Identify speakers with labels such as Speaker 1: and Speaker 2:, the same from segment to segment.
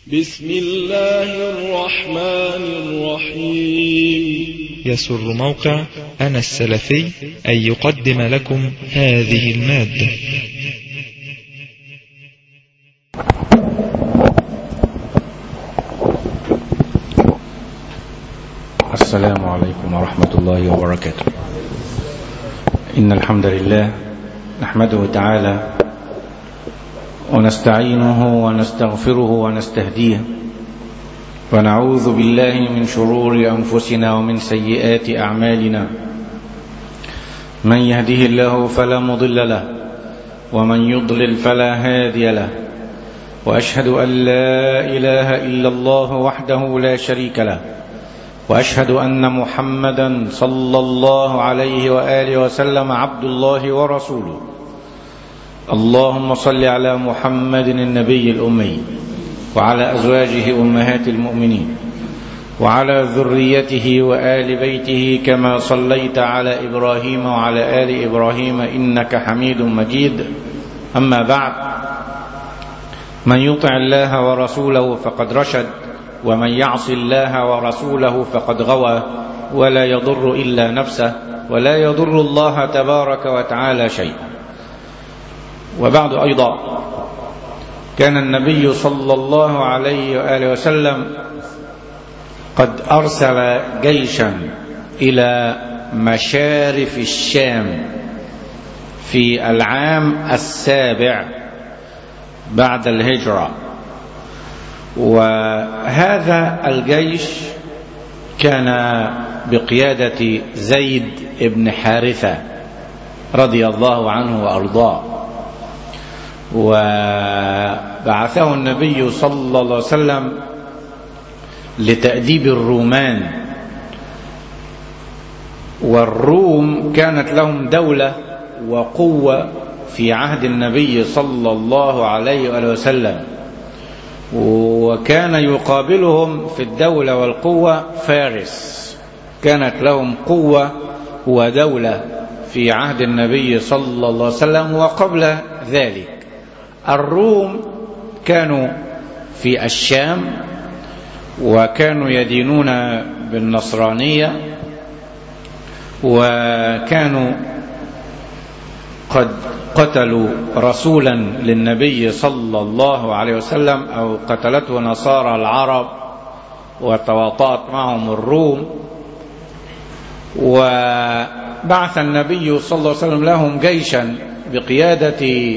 Speaker 1: بسم الله الرحمن الرحيم
Speaker 2: يسر موقع أنا السلفي أن يقدم لكم هذه المادة
Speaker 3: السلام عليكم ورحمة الله وبركاته إن الحمد لله نحمده تعالى ونستعينه ونستغفره ونستهديه ونعوذ بالله من شرور أنفسنا ومن سيئات أعمالنا من يهده الله فلا مضل له ومن يضلل فلا هادي له وأشهد أن لا إله إلا الله وحده لا شريك له واشهد ان محمدا صلى الله عليه واله وسلم عبد الله ورسوله اللهم صل على محمد النبي الامي وعلى ازواجه امهات المؤمنين وعلى ذريته وال بيته كما صليت على ابراهيم وعلى ال ابراهيم انك حميد مجيد اما بعد من يطع الله ورسوله فقد رشد ومن يعص الله ورسوله فقد غوى ولا يضر الا نفسه ولا يضر الله تبارك وتعالى شيئا وبعد ايضا كان النبي صلى الله عليه واله وسلم قد ارسل جيشا الى مشارف الشام في العام السابع بعد الهجره وهذا الجيش كان بقيادة زيد بن حارثة رضي الله عنه وأرضاه وبعثه النبي صلى الله عليه وسلم لتأديب الرومان والروم كانت لهم دولة وقوة في عهد النبي صلى الله عليه وآله وسلم وكان يقابلهم في الدولة والقوة فارس كانت لهم قوة ودولة في عهد النبي صلى الله عليه وسلم وقبل ذلك الروم كانوا في الشام وكانوا يدينون بالنصرانية وكانوا قد قتلوا رسولا للنبي صلى الله عليه وسلم او قتلته نصارى العرب وتواطأت معهم الروم وبعث النبي صلى الله عليه وسلم لهم جيشا بقيادة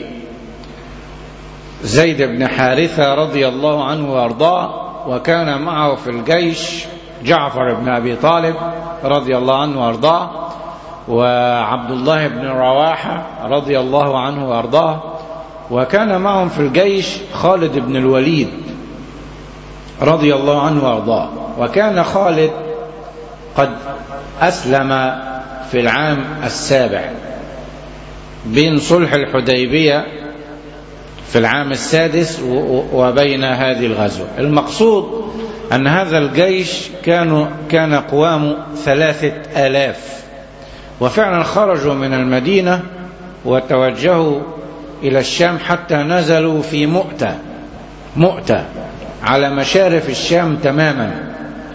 Speaker 3: زيد بن حارثة رضي الله عنه وارضاه وكان معه في الجيش جعفر بن ابي طالب رضي الله عنه وارضاه وعبد الله بن رواحة رضي الله عنه وأرضاه وكان معهم في الجيش خالد بن الوليد رضي الله عنه وأرضاه وكان خالد قد أسلم في العام السابع بين صلح الحديبية في العام السادس وبين هذه الغزوة المقصود أن هذا الجيش كانوا كان قوامه ثلاثة آلاف وفعلا خرجوا من المدينة وتوجهوا إلى الشام حتى نزلوا في مؤتة مؤتة على مشارف الشام تماما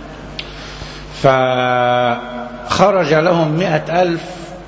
Speaker 3: فخرج لهم مئة ألف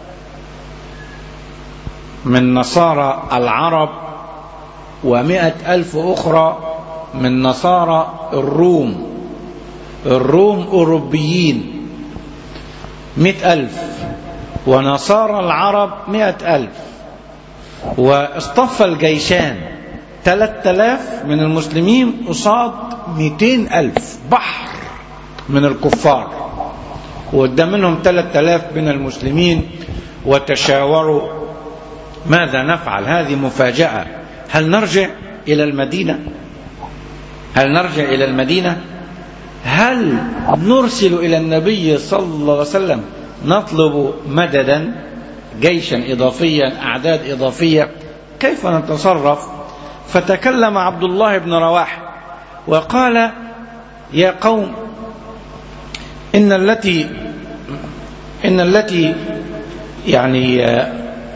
Speaker 3: من نصارى العرب ومئة ألف أخرى من نصارى الروم الروم أوروبيين مئة ألف ونصارى العرب مئة ألف واصطف الجيشان ثلاثة آلاف من المسلمين قصاد مئتين ألف بحر من الكفار وقدام منهم ثلاثة آلاف من المسلمين وتشاوروا ماذا نفعل هذه مفاجأة هل نرجع إلى المدينة هل نرجع إلى المدينة هل نرسل إلى النبي صلى الله عليه وسلم نطلب مددا جيشا إضافيا أعداد إضافية كيف نتصرف فتكلم عبد الله بن رواحة وقال يا قوم إن التي إن التي يعني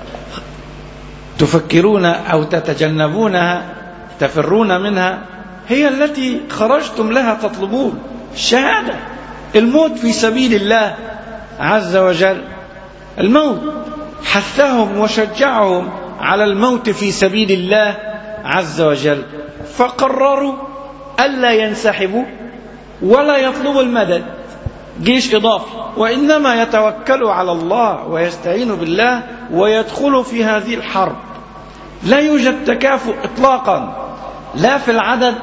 Speaker 3: تفكرون أو تتجنبونها تفرون منها هي التي خرجتم لها تطلبون الشهادة الموت في سبيل الله عز وجل الموت حثهم وشجعهم على الموت في سبيل الله عز وجل فقرروا ألا ينسحبوا ولا يطلبوا المدد جيش إضافي وإنما يتوكلوا على الله ويستعينوا بالله ويدخلوا في هذه الحرب لا يوجد تكافؤ إطلاقا لا في العدد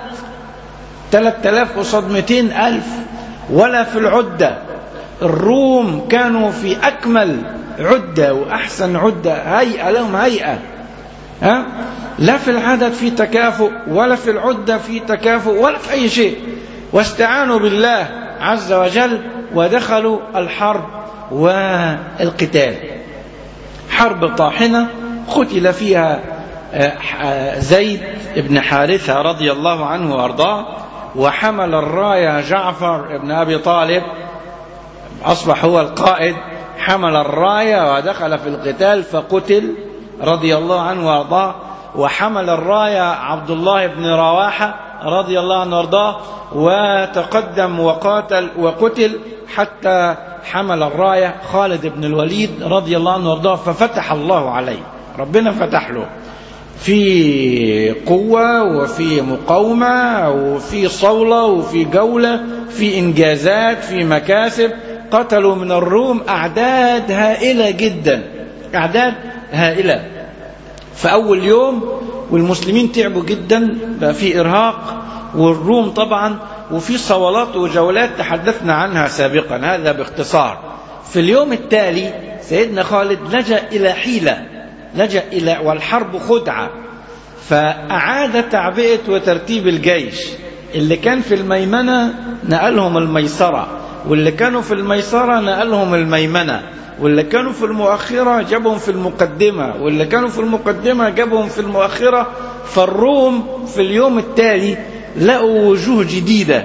Speaker 3: 3000 قصاد 200 ألف ولا في العدة الروم كانوا في أكمل عدة وأحسن عدة هيئة لهم هيئة ها؟ لا في العدد في تكافؤ ولا في العدة في تكافؤ ولا في أي شيء واستعانوا بالله عز وجل ودخلوا الحرب والقتال حرب طاحنة قتل فيها زيد بن حارثة رضي الله عنه وأرضاه وحمل الراية جعفر بن أبي طالب أصبح هو القائد حمل الراية ودخل في القتال فقتل رضي الله عنه وأرضاه وحمل الراية عبد الله بن رواحة رضي الله عنه وارضاه وتقدم وقاتل وقتل حتى حمل الراية خالد بن الوليد رضي الله عنه وارضاه ففتح الله عليه ربنا فتح له في قوة وفي مقاومة وفي صولة وفي جولة في إنجازات في مكاسب قتلوا من الروم أعداد هائلة جدا أعداد هائلة في أول يوم والمسلمين تعبوا جدا بقى في إرهاق والروم طبعا وفي صولات وجولات تحدثنا عنها سابقا هذا باختصار في اليوم التالي سيدنا خالد لجأ إلى حيلة لجأ إلى والحرب خدعة فأعاد تعبئة وترتيب الجيش اللي كان في الميمنة نقلهم الميسرة واللي كانوا في الميسرة نقلهم الميمنة واللي كانوا في المؤخرة جابهم في المقدمة واللي كانوا في المقدمة جابهم في المؤخرة فالروم في اليوم التالي لقوا وجوه جديدة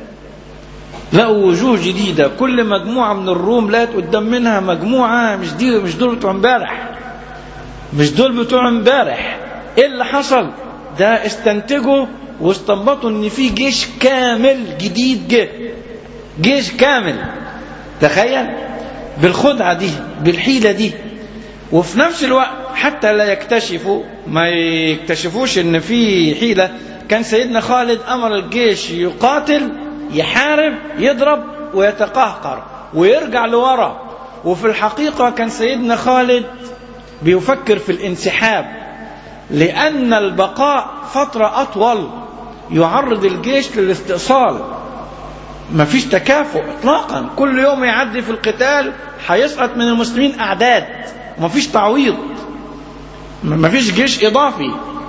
Speaker 3: لقوا وجوه جديدة كل مجموعة من الروم لقت قدام منها مجموعة مش دي مش دول بتوع امبارح مش دول بتوع امبارح ايه اللي حصل ده استنتجوا واستنبطوا ان في جيش كامل جديد جه جيش كامل تخيل بالخدعة دي بالحيلة دي وفي نفس الوقت حتى لا يكتشفوا ما يكتشفوش ان في حيلة كان سيدنا خالد امر الجيش يقاتل يحارب يضرب ويتقهقر ويرجع لورا وفي الحقيقة كان سيدنا خالد بيفكر في الانسحاب لأن البقاء فترة أطول يعرض الجيش للاستئصال ما فيش تكافؤ اطلاقا كل يوم يعدي في القتال هيسقط من المسلمين اعداد وما فيش تعويض ما فيش جيش اضافي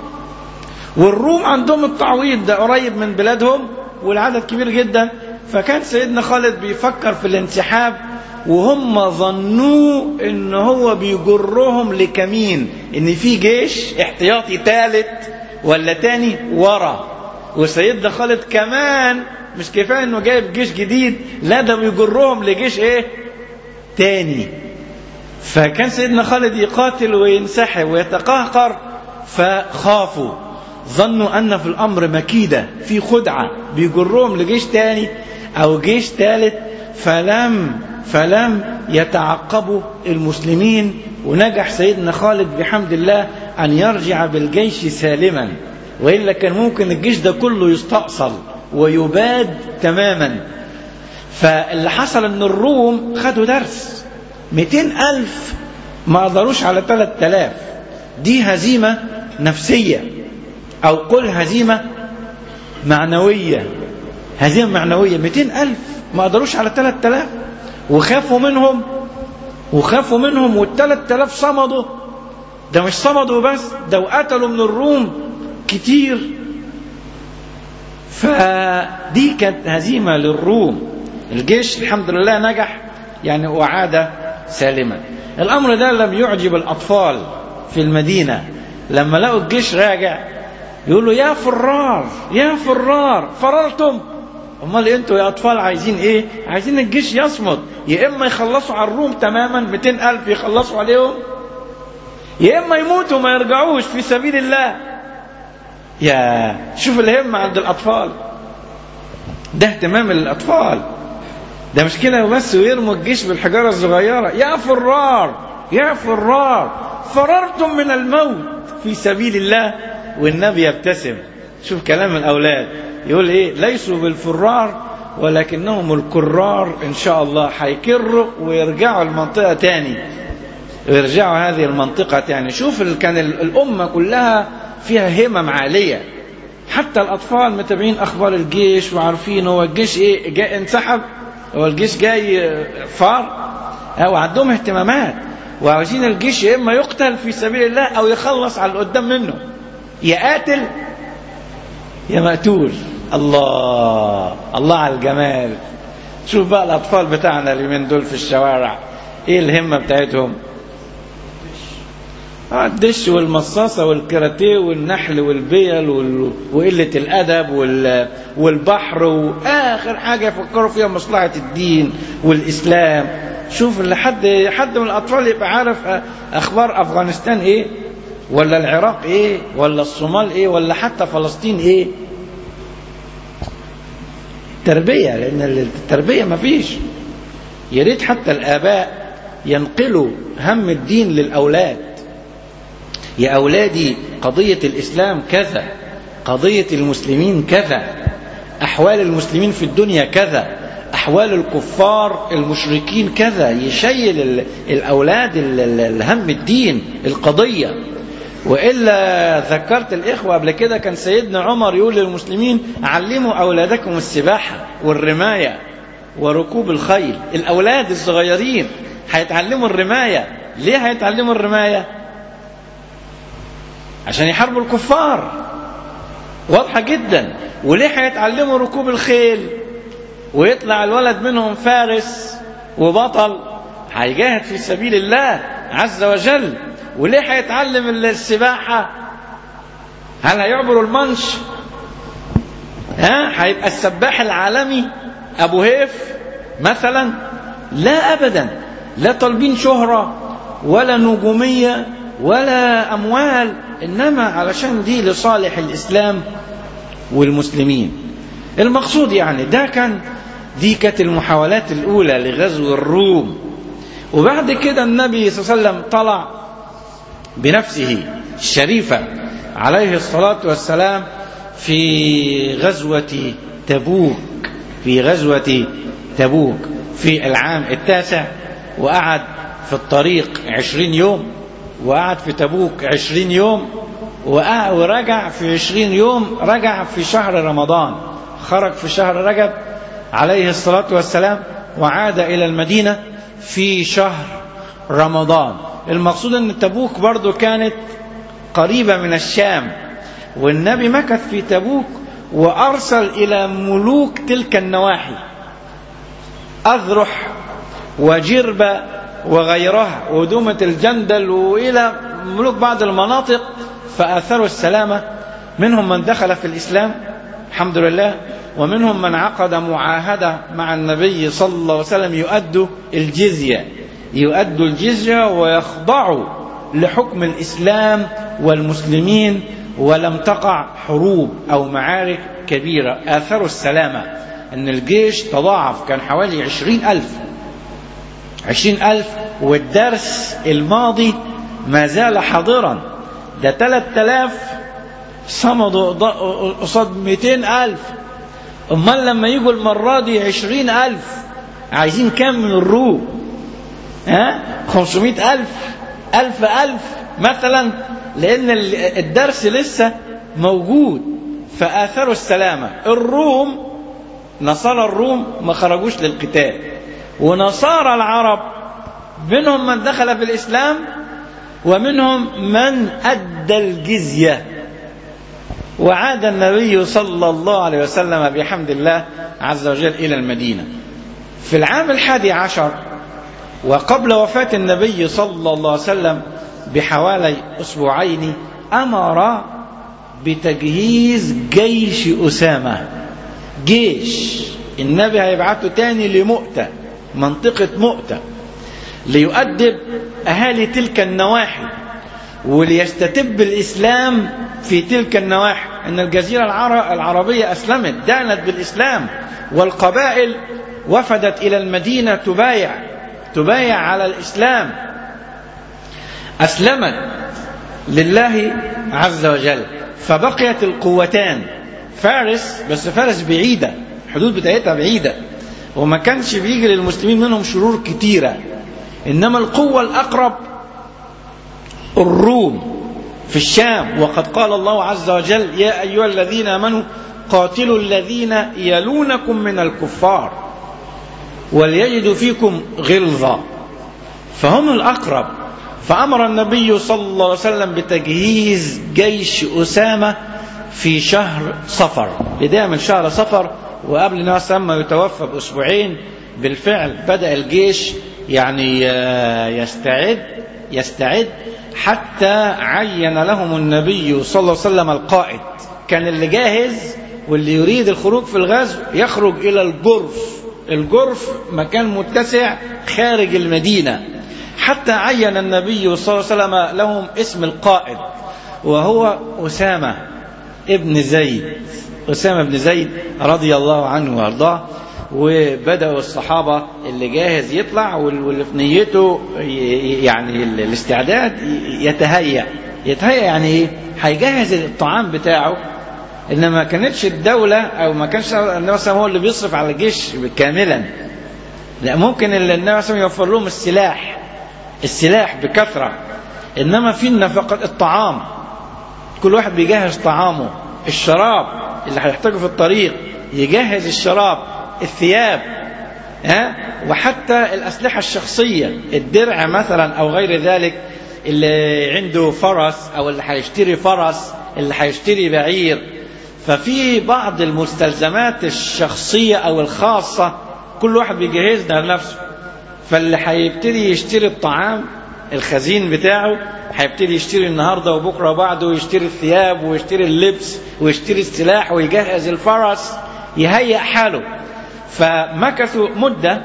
Speaker 3: والروم عندهم التعويض ده قريب من بلادهم والعدد كبير جدا فكان سيدنا خالد بيفكر في الانسحاب وهم ظنوه ان هو بيجرهم لكمين ان في جيش احتياطي ثالث ولا تاني ورا وسيدنا خالد كمان مش كفايه انه جايب جيش جديد لا ده بيجرهم لجيش ايه تاني فكان سيدنا خالد يقاتل وينسحب ويتقهقر فخافوا ظنوا ان في الامر مكيده في خدعه بيجرهم لجيش تاني او جيش ثالث فلم فلم يتعقبوا المسلمين ونجح سيدنا خالد بحمد الله ان يرجع بالجيش سالما والا كان ممكن الجيش ده كله يستأصل ويباد تماما فاللي حصل ان الروم خدوا درس 200 ألف ما قدروش على 3000 دي هزيمة نفسية أو قل هزيمة معنوية هزيمة معنوية 200 ألف ما قدروش على 3000 وخافوا منهم وخافوا منهم والثلاث آلاف صمدوا ده مش صمدوا بس ده وقتلوا من الروم كتير فدي كانت هزيمة للروم الجيش الحمد لله نجح يعني وعاد سالما الأمر ده لم يعجب الأطفال في المدينة لما لقوا الجيش راجع يقولوا يا فرار يا فرار فررتم امال انتوا يا اطفال عايزين ايه عايزين الجيش يصمد يا اما يخلصوا على الروم تماما 200 الف يخلصوا عليهم يا اما يموتوا ما يرجعوش في سبيل الله يا شوف الهمة عند الأطفال ده اهتمام الأطفال ده مش كده بس ويرموا الجيش بالحجارة الصغيرة يا فرار يا فرار فررتم من الموت في سبيل الله والنبي يبتسم شوف كلام الأولاد يقول إيه ليسوا بالفرار ولكنهم الكرار إن شاء الله هيكروا ويرجعوا المنطقة تاني ويرجعوا هذه المنطقة تاني شوف كان الأمة كلها فيها همم عالية حتى الأطفال متابعين أخبار الجيش وعارفين هو الجيش إيه جاي انسحب هو الجيش جاي فار وعندهم اهتمامات وعاوزين الجيش يا إما يقتل في سبيل الله أو يخلص على اللي قدام منه يا قاتل يا مقتول الله الله على الجمال شوف بقى الأطفال بتاعنا اليومين دول في الشوارع إيه الهمة بتاعتهم الدش والمصاصة والكاراتيه والنحل والبيل وال... وقلة الأدب وال... والبحر وآخر حاجة يفكروا فيها مصلحة الدين والإسلام شوف لحد حد من الأطفال يبقى عارف أخبار أفغانستان إيه ولا العراق إيه ولا الصومال إيه ولا حتى فلسطين إيه تربية لأن التربية ما فيش يا ريت حتى الآباء ينقلوا هم الدين للأولاد يا أولادي قضية الإسلام كذا قضية المسلمين كذا أحوال المسلمين في الدنيا كذا أحوال الكفار المشركين كذا يشيل الأولاد الهم الدين القضية وإلا ذكرت الإخوة قبل كده كان سيدنا عمر يقول للمسلمين علموا أولادكم السباحة والرماية وركوب الخيل الأولاد الصغيرين هيتعلموا الرماية ليه هيتعلموا الرماية عشان يحاربوا الكفار واضحة جدا وليه هيتعلموا ركوب الخيل ويطلع الولد منهم فارس وبطل هيجاهد في سبيل الله عز وجل وليه هيتعلم السباحة هل هيعبروا المنش ها هيبقى السباح العالمي ابو هيف مثلا لا ابدا لا طالبين شهرة ولا نجومية ولا اموال انما علشان دي لصالح الاسلام والمسلمين المقصود يعني ده كان دي كانت المحاولات الاولى لغزو الروم وبعد كده النبي صلى الله عليه وسلم طلع بنفسه الشريفة عليه الصلاة والسلام في غزوة تبوك في غزوة تبوك في العام التاسع وقعد في الطريق عشرين يوم وقعد في تبوك عشرين يوم ورجع في عشرين يوم رجع في شهر رمضان خرج في شهر رجب عليه الصلاة والسلام وعاد إلى المدينة في شهر رمضان المقصود أن تبوك برضو كانت قريبة من الشام والنبي مكث في تبوك وأرسل إلى ملوك تلك النواحي أذرح وجربة وغيرها ودومة الجندل وإلى ملوك بعض المناطق فآثروا السلامة منهم من دخل في الإسلام الحمد لله ومنهم من عقد معاهدة مع النبي صلى الله عليه وسلم يؤدوا الجزية يؤدوا الجزية ويخضعوا لحكم الإسلام والمسلمين ولم تقع حروب أو معارك كبيرة آثروا السلامة أن الجيش تضاعف كان حوالي عشرين ألف عشرين ألف والدرس الماضي ما زال حاضرا ده تلات آلاف صمدوا قصاد مئتين ألف أمال لما يجوا المرة دي عشرين ألف عايزين كام من الروم ها خمسمائة ألف ألف ألف مثلا لأن الدرس لسه موجود فآثروا السلامة الروم نصارى الروم ما خرجوش للقتال ونصارى العرب منهم من دخل في الإسلام ومنهم من أدى الجزية وعاد النبي صلى الله عليه وسلم بحمد الله عز وجل إلى المدينة في العام الحادي عشر وقبل وفاة النبي صلى الله عليه وسلم بحوالي أسبوعين أمر بتجهيز جيش أسامة جيش النبي هيبعته تاني لمؤتة منطقة مؤتة ليؤدب أهالي تلك النواحي وليستتب الإسلام في تلك النواحي ان الجزيرة العربية اسلمت دانت بالاسلام والقبائل وفدت الى المدينة تبايع تبايع على الاسلام اسلمت لله عز وجل فبقيت القوتان فارس بس فارس بعيدة الحدود بتاعتها بعيدة وما كانش بيجي للمسلمين منهم شرور كتيرة إنما القوة الأقرب الروم في الشام وقد قال الله عز وجل يا أيها الذين آمنوا قاتلوا الذين يلونكم من الكفار وليجدوا فيكم غلظة فهم الأقرب فأمر النبي صلى الله عليه وسلم بتجهيز جيش أسامة في شهر صفر بداية من شهر صفر وقبل النبي صلى الله عليه وسلم يتوفى بأسبوعين بالفعل بدأ الجيش يعني يستعد يستعد حتى عين لهم النبي صلى الله عليه وسلم القائد كان اللي جاهز واللي يريد الخروج في الغزو يخرج إلى الجرف الجرف مكان متسع خارج المدينة حتى عين النبي صلى الله عليه وسلم لهم اسم القائد وهو أسامة ابن زيد أسامة بن زيد رضي الله عنه وارضاه وبدأوا الصحابة اللي جاهز يطلع واللي في نيته يعني الاستعداد يتهيأ يتهيأ يعني ايه هيجهز الطعام بتاعه انما ما كانتش الدولة او ما كانش النبي صلى هو اللي بيصرف على الجيش كاملا لا ممكن النبي صلى يوفر لهم السلاح السلاح بكثرة انما في النفقة الطعام كل واحد بيجهز طعامه الشراب اللي هيحتاجه في الطريق يجهز الشراب الثياب ها وحتى الأسلحة الشخصية الدرع مثلا أو غير ذلك اللي عنده فرس أو اللي هيشتري فرس اللي هيشتري بعير ففي بعض المستلزمات الشخصية أو الخاصة كل واحد بيجهزها لنفسه فاللي هيبتدي يشتري الطعام الخزين بتاعه هيبتدي يشتري النهارده وبكره وبعده ويشتري الثياب ويشتري اللبس ويشتري السلاح ويجهز الفرس يهيئ حاله فمكثوا مدة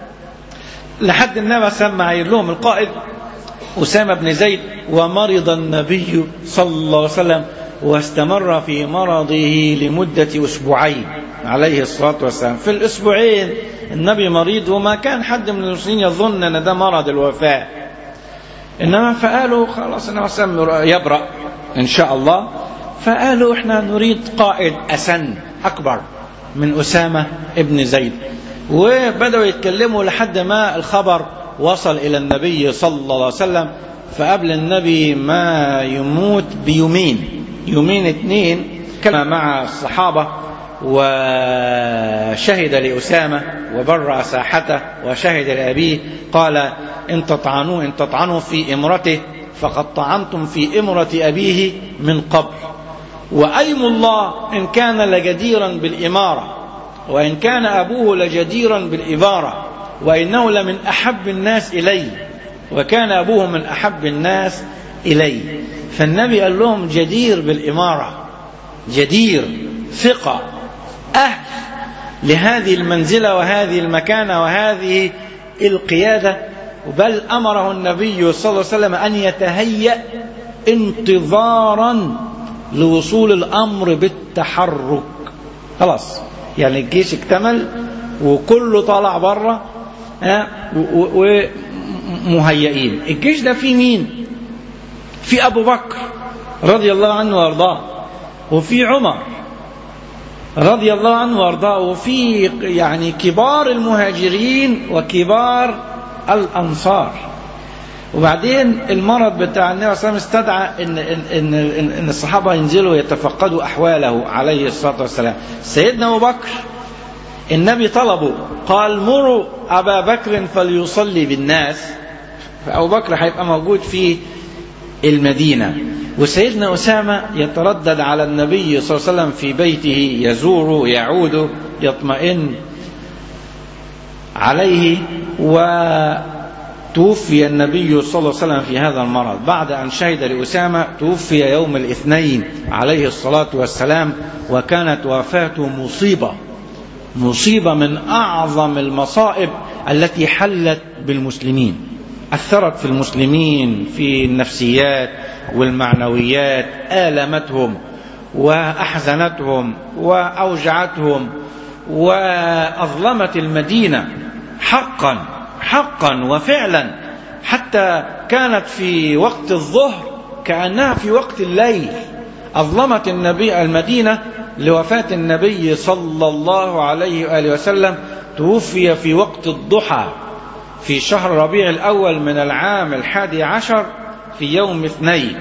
Speaker 3: لحد النبي سمى عير لهم القائد أسامة بن زيد ومرض النبي صلى الله عليه وسلم واستمر في مرضه لمدة أسبوعين عليه الصلاة والسلام في الأسبوعين النبي مريض وما كان حد من المسلمين يظن أن ده مرض الوفاة إنما فقالوا خلاص النبي صلى الله عليه وسلم يبرأ إن شاء الله فقالوا إحنا نريد قائد أسن أكبر من أسامة ابن زيد وبدأوا يتكلموا لحد ما الخبر وصل إلى النبي صلى الله عليه وسلم فقبل النبي ما يموت بيومين يومين اتنين كان مع الصحابة وشهد لأسامة وبرأ ساحته وشهد لأبيه قال إن تطعنوا إن تطعنوا في إمرته فقد طعنتم في إمرة أبيه من قبل وأيم الله إن كان لجديرا بالإمارة وإن كان أبوه لجديرا بالإبارة وإنه لمن أحب الناس إلي وكان أبوه من أحب الناس إلي فالنبي قال لهم جدير بالإمارة جدير ثقة أهل لهذه المنزلة وهذه المكانة وهذه القيادة بل أمره النبي صلى الله عليه وسلم أن يتهيأ انتظارا لوصول الأمر بالتحرك خلاص يعني الجيش اكتمل وكله طالع بره ومهيئين الجيش ده فيه مين في أبو بكر رضي الله عنه وارضاه وفي عمر رضي الله عنه وارضاه وفي يعني كبار المهاجرين وكبار الأنصار وبعدين المرض بتاع النبي صلى الله عليه وسلم استدعى ان ان ان, إن الصحابه ينزلوا يتفقدوا احواله عليه الصلاه والسلام. سيدنا ابو بكر النبي طلبه قال مروا ابا بكر فليصلي بالناس فابو بكر هيبقى موجود في المدينه وسيدنا اسامه يتردد على النبي صلى الله عليه وسلم في بيته يزوره يعود يطمئن عليه و توفي النبي صلى الله عليه وسلم في هذا المرض بعد أن شهد لأسامة توفي يوم الاثنين عليه الصلاة والسلام وكانت وفاته مصيبة مصيبة من أعظم المصائب التي حلت بالمسلمين أثرت في المسلمين في النفسيات والمعنويات آلمتهم وأحزنتهم وأوجعتهم وأظلمت المدينة حقا حقا وفعلا حتى كانت في وقت الظهر كأنها في وقت الليل أظلمت النبي المدينة لوفاة النبي صلى الله عليه وآله وسلم توفي في وقت الضحى في شهر ربيع الأول من العام الحادي عشر في يوم اثنين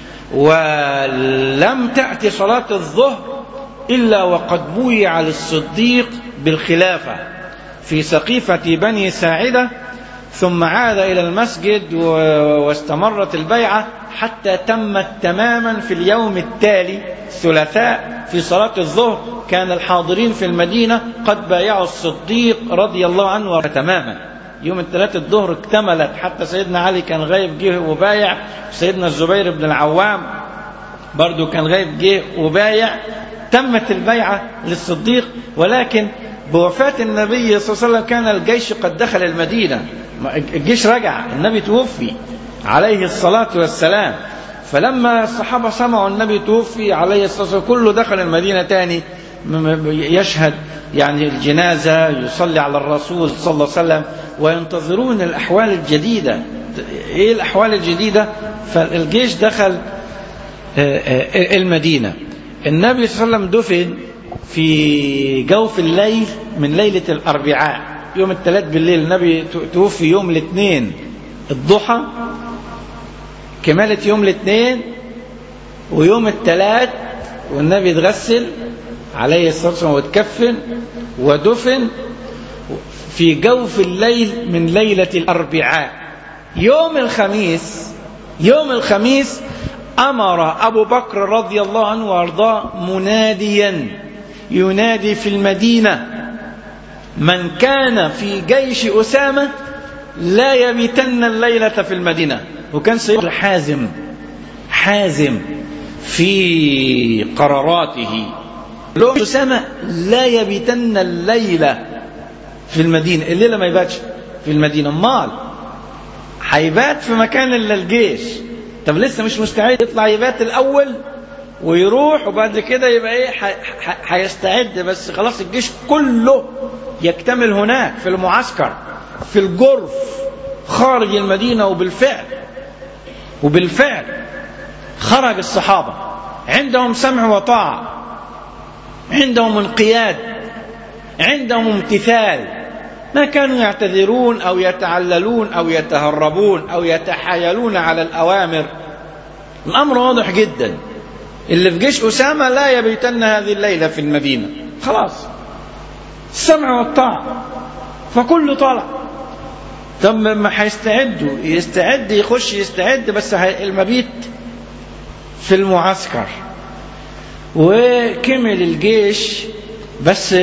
Speaker 3: ولم تأتي صلاة الظهر إلا وقد بويع للصديق بالخلافة في سقيفة بني ساعدة ثم عاد إلى المسجد واستمرت البيعة حتى تمت تماما في اليوم التالي الثلاثاء في صلاة الظهر كان الحاضرين في المدينة قد بايعوا الصديق رضي الله عنه تماما يوم الثلاث الظهر اكتملت حتى سيدنا علي كان غايب جه وبايع سيدنا الزبير بن العوام برضو كان غايب جه وبايع تمت البيعة للصديق ولكن بوفاة النبي صلى الله عليه وسلم كان الجيش قد دخل المدينة الجيش رجع النبي توفي عليه الصلاة والسلام فلما الصحابة سمعوا النبي توفي عليه الصلاة والسلام كله دخل المدينة تاني يشهد يعني الجنازة يصلي على الرسول صلى الله عليه وسلم وينتظرون الأحوال الجديدة إيه الأحوال الجديدة فالجيش دخل المدينة النبي صلى الله عليه وسلم دفن في جوف الليل من ليلة الأربعاء يوم الثلاث بالليل النبي توفي يوم الاثنين الضحى كمالة يوم الاثنين ويوم الثلاث والنبي اتغسل عليه الصلاة والسلام واتكفن ودفن في جوف الليل من ليلة الأربعاء يوم الخميس يوم الخميس أمر أبو بكر رضي الله عنه وأرضاه مناديا ينادي في المدينة من كان في جيش أسامة لا يبيتن الليلة في المدينة وكان سيد حازم حازم في قراراته لو أسامة لا يبيتن الليلة في المدينة الليلة ما يباتش في المدينة مال هيبات في مكان إلا الجيش طب لسه مش مستعد يطلع يبات الأول ويروح وبعد كده يبقى ايه هيستعد بس خلاص الجيش كله يكتمل هناك في المعسكر في الجرف خارج المدينة وبالفعل وبالفعل خرج الصحابة عندهم سمع وطاعة عندهم انقياد عندهم امتثال ما كانوا يعتذرون أو يتعللون أو يتهربون أو يتحايلون على الأوامر الأمر واضح جدا اللي في جيش أسامة لا يبيتن هذه الليلة في المدينة خلاص السمع والطاعة فكله طالع طب ما هيستعدوا يستعد يخش يستعد بس المبيت في المعسكر وكمل الجيش بس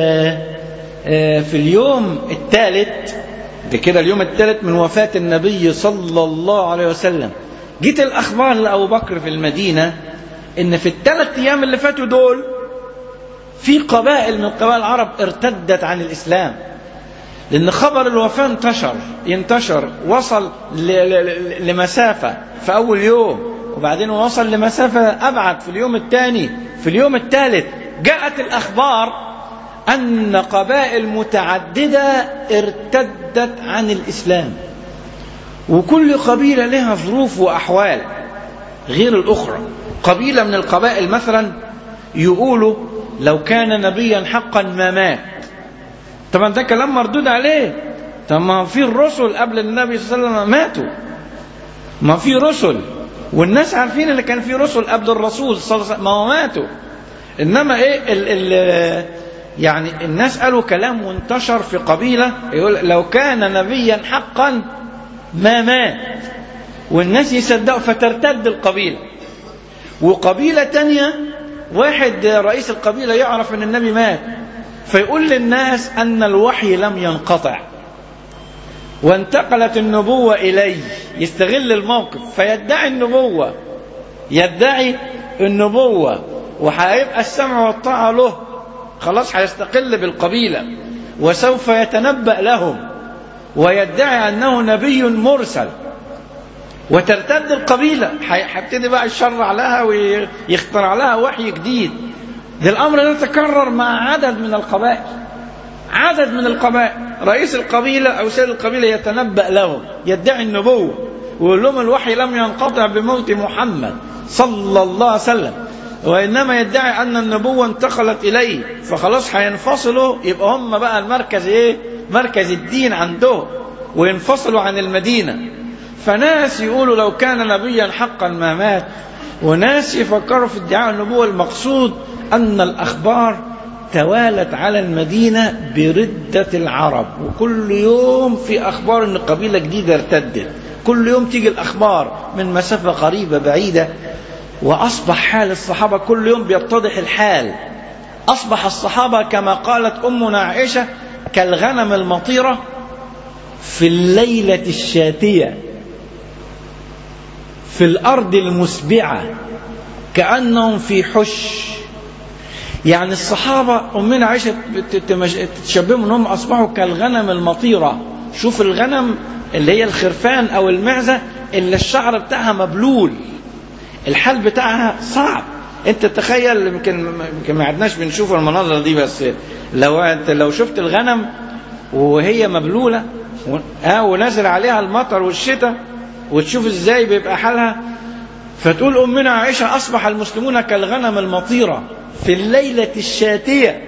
Speaker 3: في اليوم الثالث ده كده اليوم الثالث من وفاة النبي صلى الله عليه وسلم جيت الأخبار لأبو بكر في المدينة إن في الثلاث أيام اللي فاتوا دول في قبائل من قبائل العرب ارتدت عن الإسلام لأن خبر الوفاة انتشر ينتشر وصل لمسافة في أول يوم وبعدين وصل لمسافة أبعد في اليوم الثاني في اليوم الثالث جاءت الأخبار أن قبائل متعددة ارتدت عن الإسلام وكل قبيلة لها ظروف وأحوال غير الأخرى قبيلة من القبائل مثلا يقولوا لو كان نبيا حقا ما مات طبعا ده كلام مردود عليه طب ما في الرسل قبل النبي صلى الله عليه وسلم ماتوا ما في رسل والناس عارفين اللي كان في رسل قبل الرسول صلى الله عليه وسلم ما هو ماتوا انما ايه ال ال يعني الناس قالوا كلام وانتشر في قبيله يقول لو كان نبيا حقا ما مات والناس يصدقوا فترتد القبيله وقبيله تانية واحد رئيس القبيله يعرف ان النبي مات فيقول للناس ان الوحي لم ينقطع وانتقلت النبوة إليه يستغل الموقف فيدعي النبوة يدعي النبوة وهيبقى السمع والطاعة له خلاص هيستقل بالقبيلة وسوف يتنبأ لهم ويدعي أنه نبي مرسل وترتد القبيلة هيبتدي بقى يشرع لها ويخترع لها وحي جديد ده الأمر ده تكرر مع عدد من القبائل عدد من القبائل رئيس القبيلة أو سيد القبيلة يتنبأ لهم يدعي النبوة ويقول لهم الوحي لم ينقطع بموت محمد صلى الله عليه وسلم وإنما يدعي أن النبوة انتقلت إليه فخلاص هينفصلوا يبقى هم بقى المركز إيه مركز الدين عندهم وينفصلوا عن المدينة فناس يقولوا لو كان نبيا حقا ما مات وناس يفكروا في ادعاء النبوة المقصود أن الأخبار توالت على المدينة بردة العرب وكل يوم في أخبار أن قبيلة جديدة ارتدت كل يوم تيجي الأخبار من مسافة قريبة بعيدة وأصبح حال الصحابة كل يوم بيتضح الحال أصبح الصحابة كما قالت أمنا عائشة كالغنم المطيرة في الليلة الشاتية في الأرض المسبعة كأنهم في حش يعني الصحابة أمنا عائشة تشبههم أنهم أصبحوا كالغنم المطيرة شوف الغنم اللي هي الخرفان أو المعزة اللي الشعر بتاعها مبلول الحال بتاعها صعب انت تخيل يمكن يمكن ما عدناش بنشوف المناظر دي بس لو انت لو شفت الغنم وهي مبلوله و... اه ونازل عليها المطر والشتاء وتشوف ازاي بيبقى حالها فتقول امنا عائشه اصبح المسلمون كالغنم المطيره في الليله الشاتيه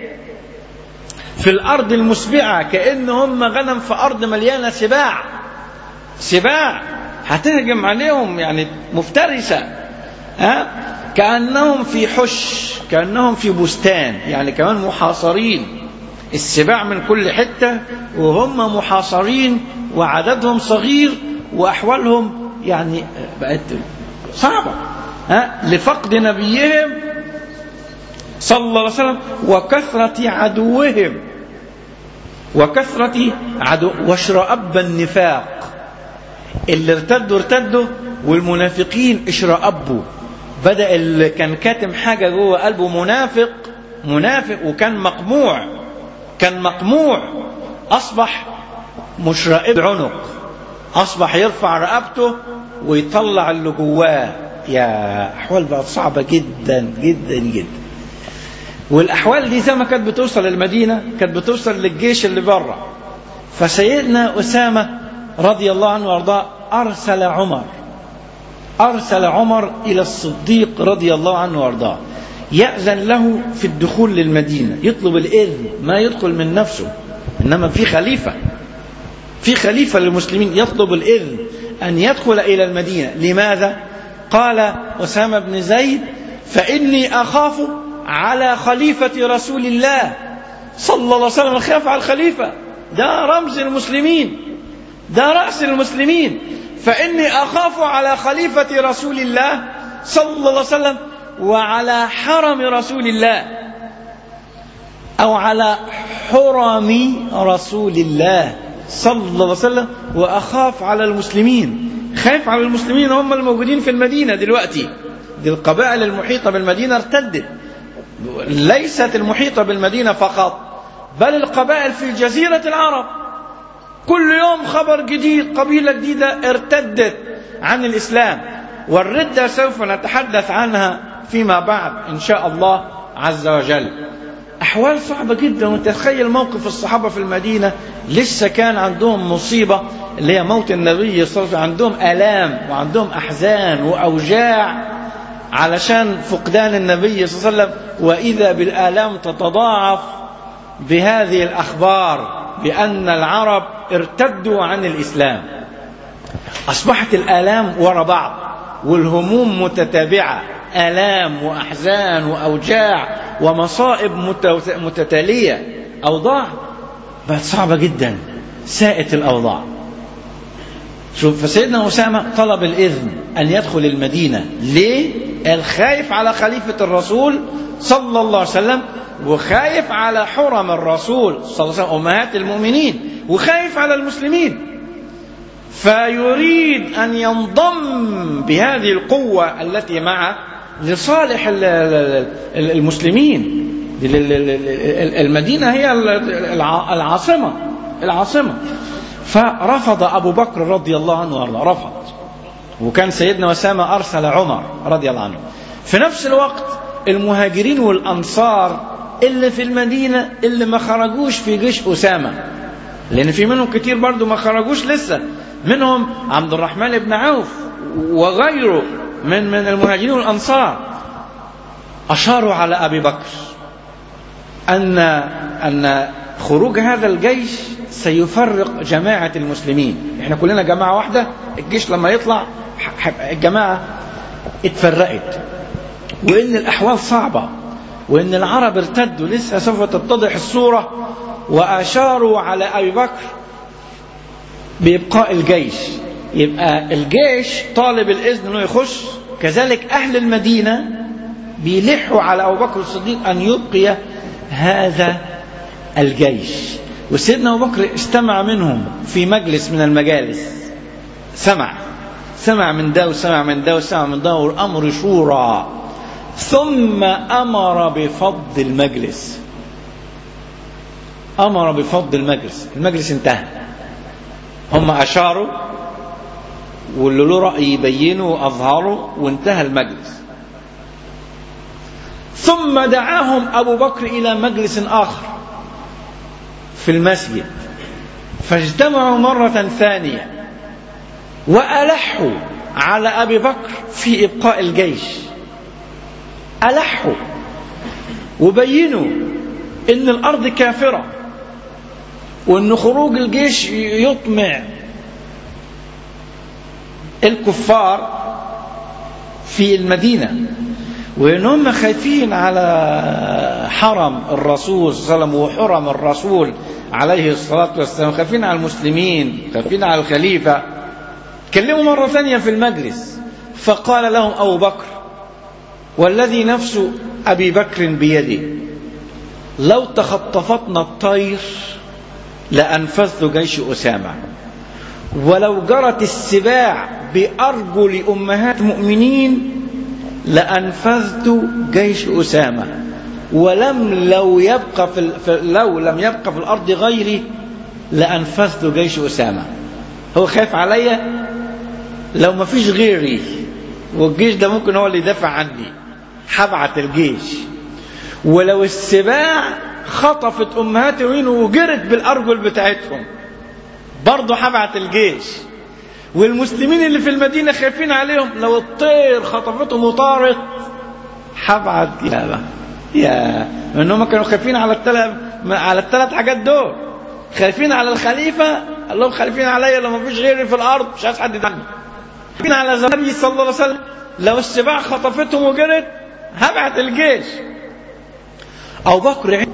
Speaker 3: في الارض المسبعه كان هم غنم في ارض مليانه سباع سباع هتهجم عليهم يعني مفترسه ها كأنهم في حش كأنهم في بستان يعني كمان محاصرين السباع من كل حتة وهم محاصرين وعددهم صغير وأحوالهم يعني بقت صعبة ها لفقد نبيهم صلى الله عليه وسلم وكثرة عدوهم وكثرة عدو واشرأب النفاق اللي ارتدوا ارتدوا والمنافقين اشرأبوا بدأ اللي كان كاتم حاجة جوه قلبه منافق منافق وكان مقموع كان مقموع أصبح مش رائد عنق أصبح يرفع رقبته ويطلع اللي جواه يا أحوال بقت صعبة جدا جدا جدا والأحوال دي زي ما كانت بتوصل المدينة كانت بتوصل للجيش اللي بره فسيدنا أسامة رضي الله عنه وارضاه أرسل عمر أرسل عمر إلى الصديق رضي الله عنه وارضاه يأذن له في الدخول للمدينة يطلب الإذن ما يدخل من نفسه إنما في خليفة في خليفة للمسلمين يطلب الإذن أن يدخل إلى المدينة لماذا؟ قال أسامة بن زيد فإني أخاف على خليفة رسول الله صلى الله عليه وسلم خاف على الخليفة ده رمز المسلمين ده رأس المسلمين فإني أخاف على خليفة رسول الله صلى الله عليه وسلم وعلى حرم رسول الله أو على حرم رسول الله صلى الله عليه وسلم وأخاف على المسلمين خايف على المسلمين هم الموجودين في المدينة دلوقتي دي القبائل المحيطة بالمدينة ارتدت ليست المحيطة بالمدينة فقط بل القبائل في جزيرة العرب كل يوم خبر جديد قبيلة جديدة ارتدت عن الإسلام والردة سوف نتحدث عنها فيما بعد إن شاء الله عز وجل أحوال صعبة جدا وتخيل موقف الصحابة في المدينة لسه كان عندهم مصيبة اللي هي موت النبي صلى الله عليه وسلم عندهم آلام وعندهم أحزان وأوجاع علشان فقدان النبي صلى الله عليه وسلم وإذا بالآلام تتضاعف بهذه الأخبار بأن العرب ارتدوا عن الإسلام أصبحت الآلام وراء بعض والهموم متتابعة آلام وأحزان وأوجاع ومصائب متتالية أوضاع بقت صعبة جدا ساءت الأوضاع شوف فسيدنا أسامة طلب الإذن أن يدخل المدينة ليه؟ الخايف على خليفة الرسول صلى الله عليه وسلم وخايف على حرم الرسول صلى الله عليه وسلم أمهات المؤمنين وخايف على المسلمين فيريد أن ينضم بهذه القوة التي معه لصالح المسلمين المدينة هي العاصمة العاصمة فرفض أبو بكر رضي الله عنه وارضاه رفض وكان سيدنا أسامة أرسل عمر رضي الله عنه في نفس الوقت المهاجرين والأنصار اللي في المدينة اللي ما خرجوش في جيش أسامة لأن في منهم كتير برضو ما خرجوش لسه منهم عبد الرحمن بن عوف وغيره من من المهاجرين والأنصار أشاروا على أبي بكر أن أن خروج هذا الجيش سيفرق جماعة المسلمين احنا كلنا جماعة واحدة الجيش لما يطلع الجماعة اتفرقت وإن الأحوال صعبة وإن العرب ارتدوا لسه سوف تتضح الصورة وأشاروا على أبي بكر بإبقاء الجيش يبقى الجيش طالب الإذن أنه يخش كذلك أهل المدينة بيلحوا على أبو بكر الصديق أن يبقي هذا الجيش وسيدنا أبو بكر استمع منهم في مجلس من المجالس سمع سمع من ده وسمع من ده وسمع من ده والأمر شورى ثم أمر بفض المجلس أمر بفض المجلس المجلس انتهى هم أشاروا واللي له رأي يبينوا وأظهروا وانتهى المجلس ثم دعاهم أبو بكر إلى مجلس آخر في المسجد فاجتمعوا مرة ثانية وألحوا على أبي بكر في إبقاء الجيش ألحوا وبينوا إن الأرض كافرة وإن خروج الجيش يطمع الكفار في المدينة وإن هم خايفين على حرم الرسول صلى الله عليه وسلم وحرم الرسول عليه الصلاة والسلام خايفين على المسلمين خايفين على الخليفة كلموا مرة ثانية في المجلس فقال لهم أبو بكر والذي نفس أبي بكر بيده لو تخطفتنا الطير لأنفذت جيش أسامة ولو جرت السباع بأرجل أمهات مؤمنين لأنفذت جيش أسامة ولم لو يبقى في لو لم يبقى في الأرض غيري لأنفذت جيش أسامة هو خايف عليا لو ما فيش غيري والجيش ده ممكن هو اللي يدافع عني هبعت الجيش ولو السباع خطفت أمهات المؤمنين وجرت بالأرجل بتاعتهم برضه هبعت الجيش والمسلمين اللي في المدينة خايفين عليهم لو الطير خطفتهم وطارت هبعت يا يا ان هم كانوا خايفين على الثلاث على الثلاث حاجات دول خايفين على الخليفة قال لهم خايفين عليا لو ما فيش غيري في الأرض مش عايز حد يدعني خايفين على النبي صلى الله عليه وسلم لو السباع خطفتهم وجرت هبعت الجيش أبو بكر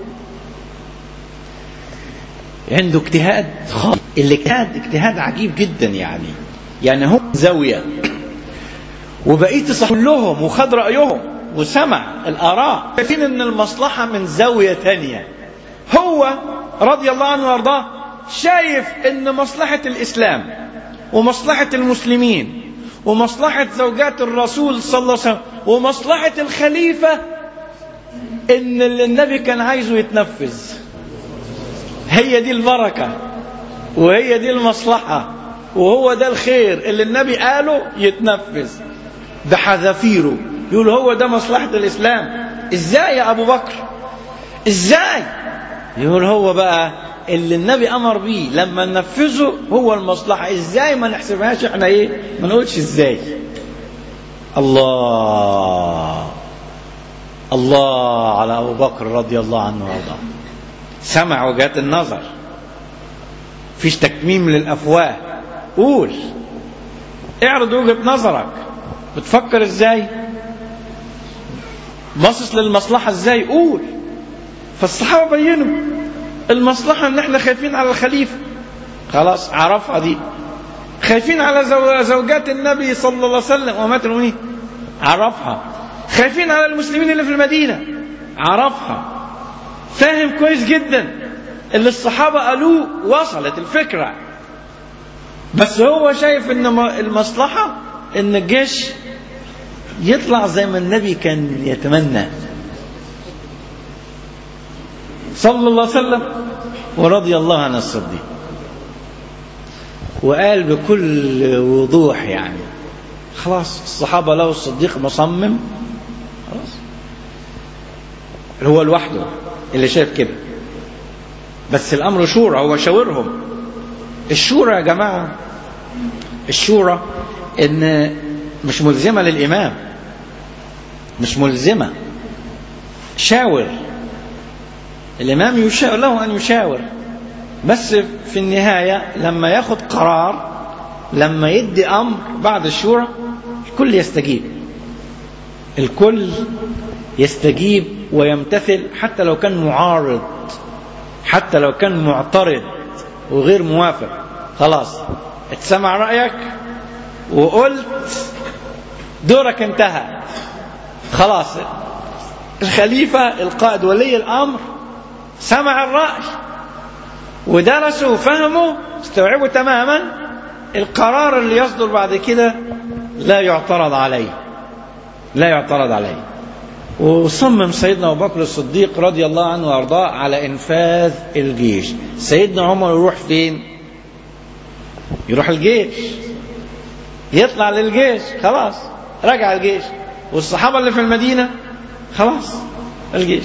Speaker 3: عنده اجتهاد خاص الاجتهاد اجتهاد عجيب جدا يعني يعني هو زاوية وبقيت صح كلهم وخد رأيهم وسمع الآراء شايفين ان المصلحة من زاوية تانية هو رضي الله عنه وارضاه شايف ان مصلحة الإسلام ومصلحة المسلمين ومصلحة زوجات الرسول صلى الله عليه وسلم ومصلحة الخليفة ان اللي النبي كان عايزه يتنفذ هي دي البركة وهي دي المصلحة وهو ده الخير اللي النبي قاله يتنفذ ده حذافيره يقول هو ده مصلحة الإسلام ازاي يا أبو بكر ازاي يقول هو بقى اللي النبي أمر بيه لما ننفذه هو المصلحة ازاي ما نحسبهاش احنا ايه ما نقولش ازاي الله الله على أبو بكر رضي الله عنه وارضاه سمع وجهات النظر فيش تكميم للأفواه قول اعرض وجهة نظرك بتفكر ازاي باصص للمصلحة ازاي قول فالصحابة بينوا المصلحة ان احنا خايفين على الخليفة خلاص عرفها دي خايفين على زوجات النبي صلى الله عليه وسلم ومات المؤمنين عرفها خايفين على المسلمين اللي في المدينة عرفها فاهم كويس جدا اللي الصحابة قالوه وصلت الفكرة بس هو شايف ان المصلحة ان الجيش يطلع زي ما النبي كان يتمنى صلى الله عليه وسلم ورضي الله عن الصديق وقال بكل وضوح يعني خلاص الصحابة لو الصديق مصمم خلاص هو لوحده اللي شايف كده بس الأمر شورى هو شاورهم الشورى يا جماعة الشورى إن مش ملزمة للإمام مش ملزمة شاور الإمام يشاور له أن يشاور بس في النهاية لما ياخد قرار لما يدي أمر بعد الشورى الكل يستجيب الكل يستجيب ويمتثل حتى لو كان معارض حتى لو كان معترض وغير موافق خلاص اتسمع رأيك وقلت دورك انتهى خلاص الخليفة القائد ولي الأمر سمع الرأي ودرسوا وفهموا استوعبوا تماما القرار اللي يصدر بعد كده لا يعترض عليه لا يعترض عليه وصمم سيدنا أبو بكر الصديق رضي الله عنه وأرضاه على إنفاذ الجيش سيدنا عمر يروح فين يروح الجيش يطلع للجيش خلاص رجع الجيش والصحابة اللي في المدينة خلاص الجيش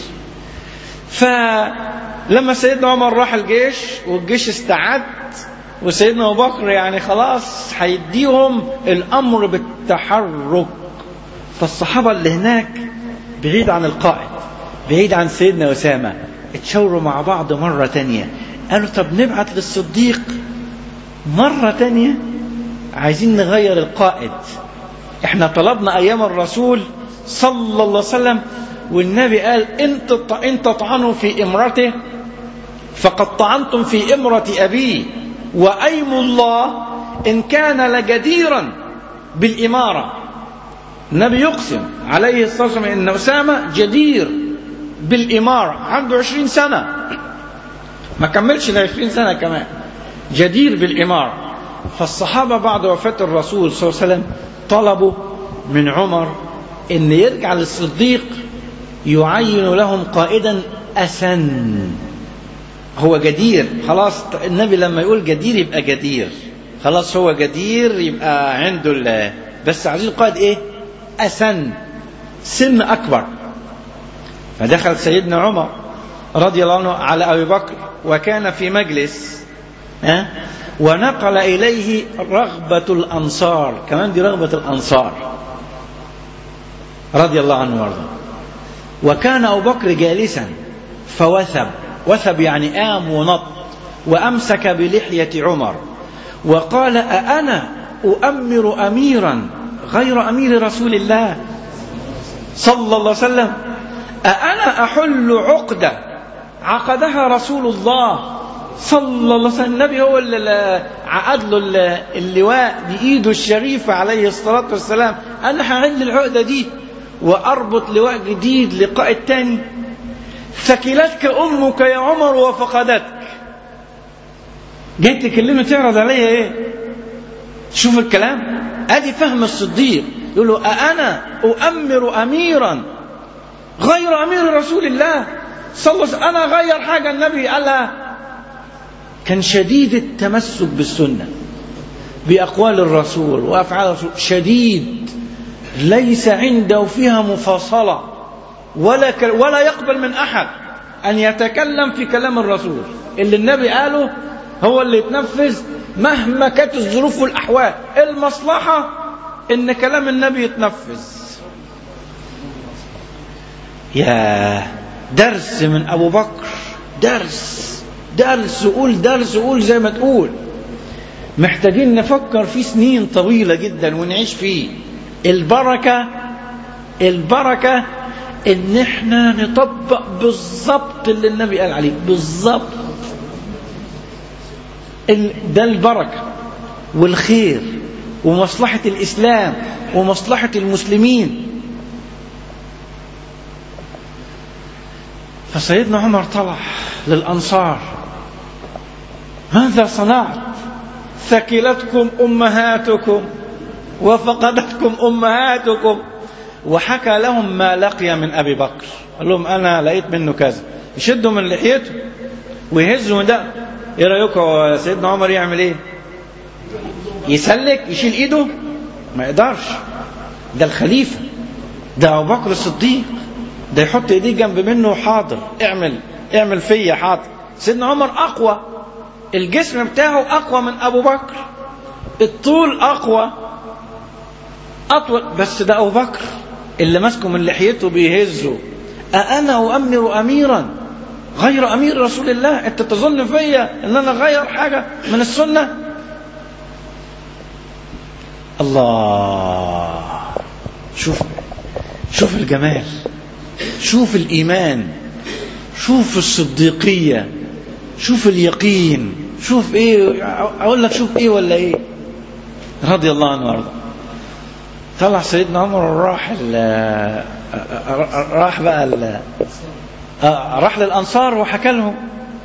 Speaker 3: فلما سيدنا عمر راح الجيش والجيش استعد وسيدنا ابو بكر يعني خلاص هيديهم الامر بالتحرك فالصحابه اللي هناك بعيد عن القائد بعيد عن سيدنا اسامه اتشاوروا مع بعض مره تانية قالوا طب نبعت للصديق مره تانية عايزين نغير القائد احنا طلبنا ايام الرسول صلى الله عليه وسلم والنبي قال انت ان تطعنوا في امرته فقد طعنتم في امرة ابيه وايم الله ان كان لجديرا بالامارة النبي يقسم عليه الصلاة والسلام ان اسامة جدير بالامارة عنده عشرين سنة ما كملش ل 20 سنة كمان جدير بالامارة فالصحابة بعد وفاة الرسول صلى الله عليه وسلم طلبوا من عمر ان يرجع للصديق يعين لهم قائدا أسن هو جدير خلاص النبي لما يقول جدير يبقى جدير خلاص هو جدير يبقى عنده ال بس عايزين قائد ايه أسن سن أكبر فدخل سيدنا عمر رضي الله عنه على أبي بكر وكان في مجلس ها ونقل إليه رغبة الأنصار كمان دي رغبة الأنصار رضي الله عنه وارضاه وكان أبو بكر جالسا فوثب وثب يعني قام ونط وأمسك بلحية عمر وقال أأنا أؤمر أميرا غير أمير رسول الله صلى الله عليه وسلم أأنا أحل عقدة عقدها رسول الله صلى الله عليه وسلم النبي هو اللي عقد له اللواء بإيده الشريفة عليه الصلاة والسلام أنا هحل العقدة دي وأربط لواء جديد لقائد تاني ثكلتك أمك يا عمر وفقدتك جيت تكلمه تعرض عليا ايه شوف الكلام ادي فهم الصديق يقول له أأنا أؤمر أميرا غير أمير رسول الله صلى الله عليه وسلم أنا غير حاجة النبي قالها كان شديد التمسك بالسنة بأقوال الرسول وأفعال الرسول شديد ليس عنده فيها مفاصلة ولا ك... ولا يقبل من أحد أن يتكلم في كلام الرسول اللي النبي قاله هو اللي يتنفذ مهما كانت الظروف والأحوال المصلحة إن كلام النبي يتنفذ يا درس من أبو بكر درس درس قول درس قول زي ما تقول محتاجين نفكر فيه سنين طويلة جدا ونعيش فيه البركة البركة ان احنا نطبق بالظبط اللي النبي قال عليه بالظبط ده البركة والخير ومصلحة الإسلام ومصلحة المسلمين فسيدنا عمر طلع للأنصار ماذا صنعت ثكلتكم أمهاتكم وفقدتكم أمهاتكم وحكى لهم ما لقي من أبي بكر قال لهم أنا لقيت منه كذا يشدوا من لحيته ويهزوا من ده إيه رأيكم سيدنا عمر يعمل إيه يسلك يشيل إيده ما يقدرش ده الخليفة ده أبو بكر الصديق ده يحط ايديه جنب منه حاضر اعمل اعمل فيا حاضر سيدنا عمر أقوى الجسم بتاعه أقوى من أبو بكر الطول أقوى أطول بس ده أبو بكر اللي ماسكه من لحيته بيهزه أأنا أؤمر أميرا غير أمير رسول الله أنت تظن فيا أن أنا غير حاجة من السنة الله شوف شوف الجمال شوف الإيمان شوف الصديقية شوف اليقين شوف ايه اقول لك شوف ايه ولا ايه رضي الله عنه وارضاه طلع سيدنا عمر راح راح بقى ال راح للانصار وحكى لهم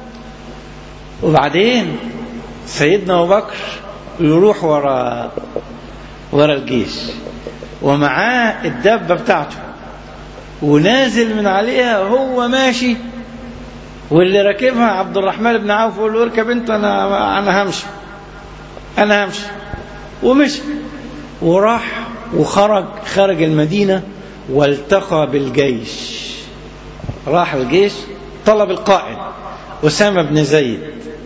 Speaker 3: وبعدين سيدنا ابو بكر يروح ورا ورا الجيش ومعاه الدابه بتاعته ونازل من عليها وهو ماشي واللي راكبها عبد الرحمن بن عوف يقول له اركب انت انا انا همشي انا همشي ومشي وراح وخرج خرج المدينه والتقى بالجيش راح الجيش طلب القائد اسامه بن زيد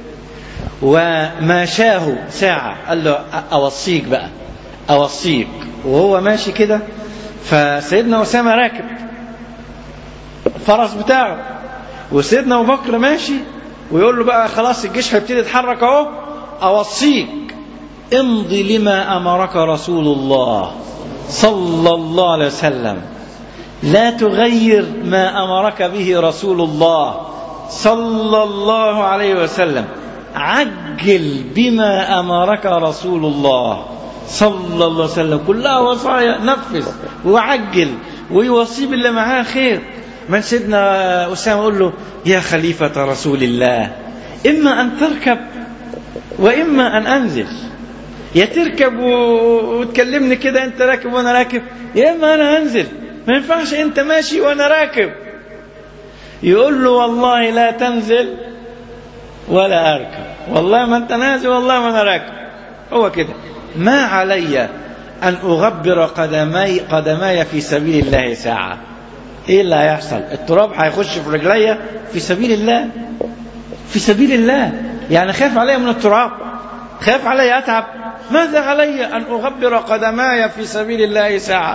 Speaker 3: وماشاه ساعه قال له اوصيك بقى اوصيك وهو ماشي كده فسيدنا اسامه راكب الفرس بتاعه وسيدنا ابو بكر ماشي ويقول له بقى خلاص الجيش هيبتدي يتحرك اهو اوصيك امضي لما امرك رسول الله صلى الله عليه وسلم لا تغير ما امرك به رسول الله صلى الله عليه وسلم عجل بما امرك رسول الله صلى الله عليه وسلم كلها وصايا نفذ وعجل ويوصي باللي معاه خير من سيدنا أسامة يقول له يا خليفة رسول الله إما أن تركب وإما أن أنزل يا تركب وتكلمني كده أنت راكب وأنا راكب يا إما أنا أنزل ما ينفعش أنت ماشي وأنا راكب يقول له والله لا تنزل ولا أركب والله ما أنت نازل والله ما أنا راكب هو كده ما علي أن أغبر قدمي قدماي في سبيل الله ساعة ايه اللي هيحصل التراب هيخش في رجليا في سبيل الله في سبيل الله يعني خاف علي من التراب خاف علي اتعب ماذا علي ان اغبر قدماي في سبيل الله ساعه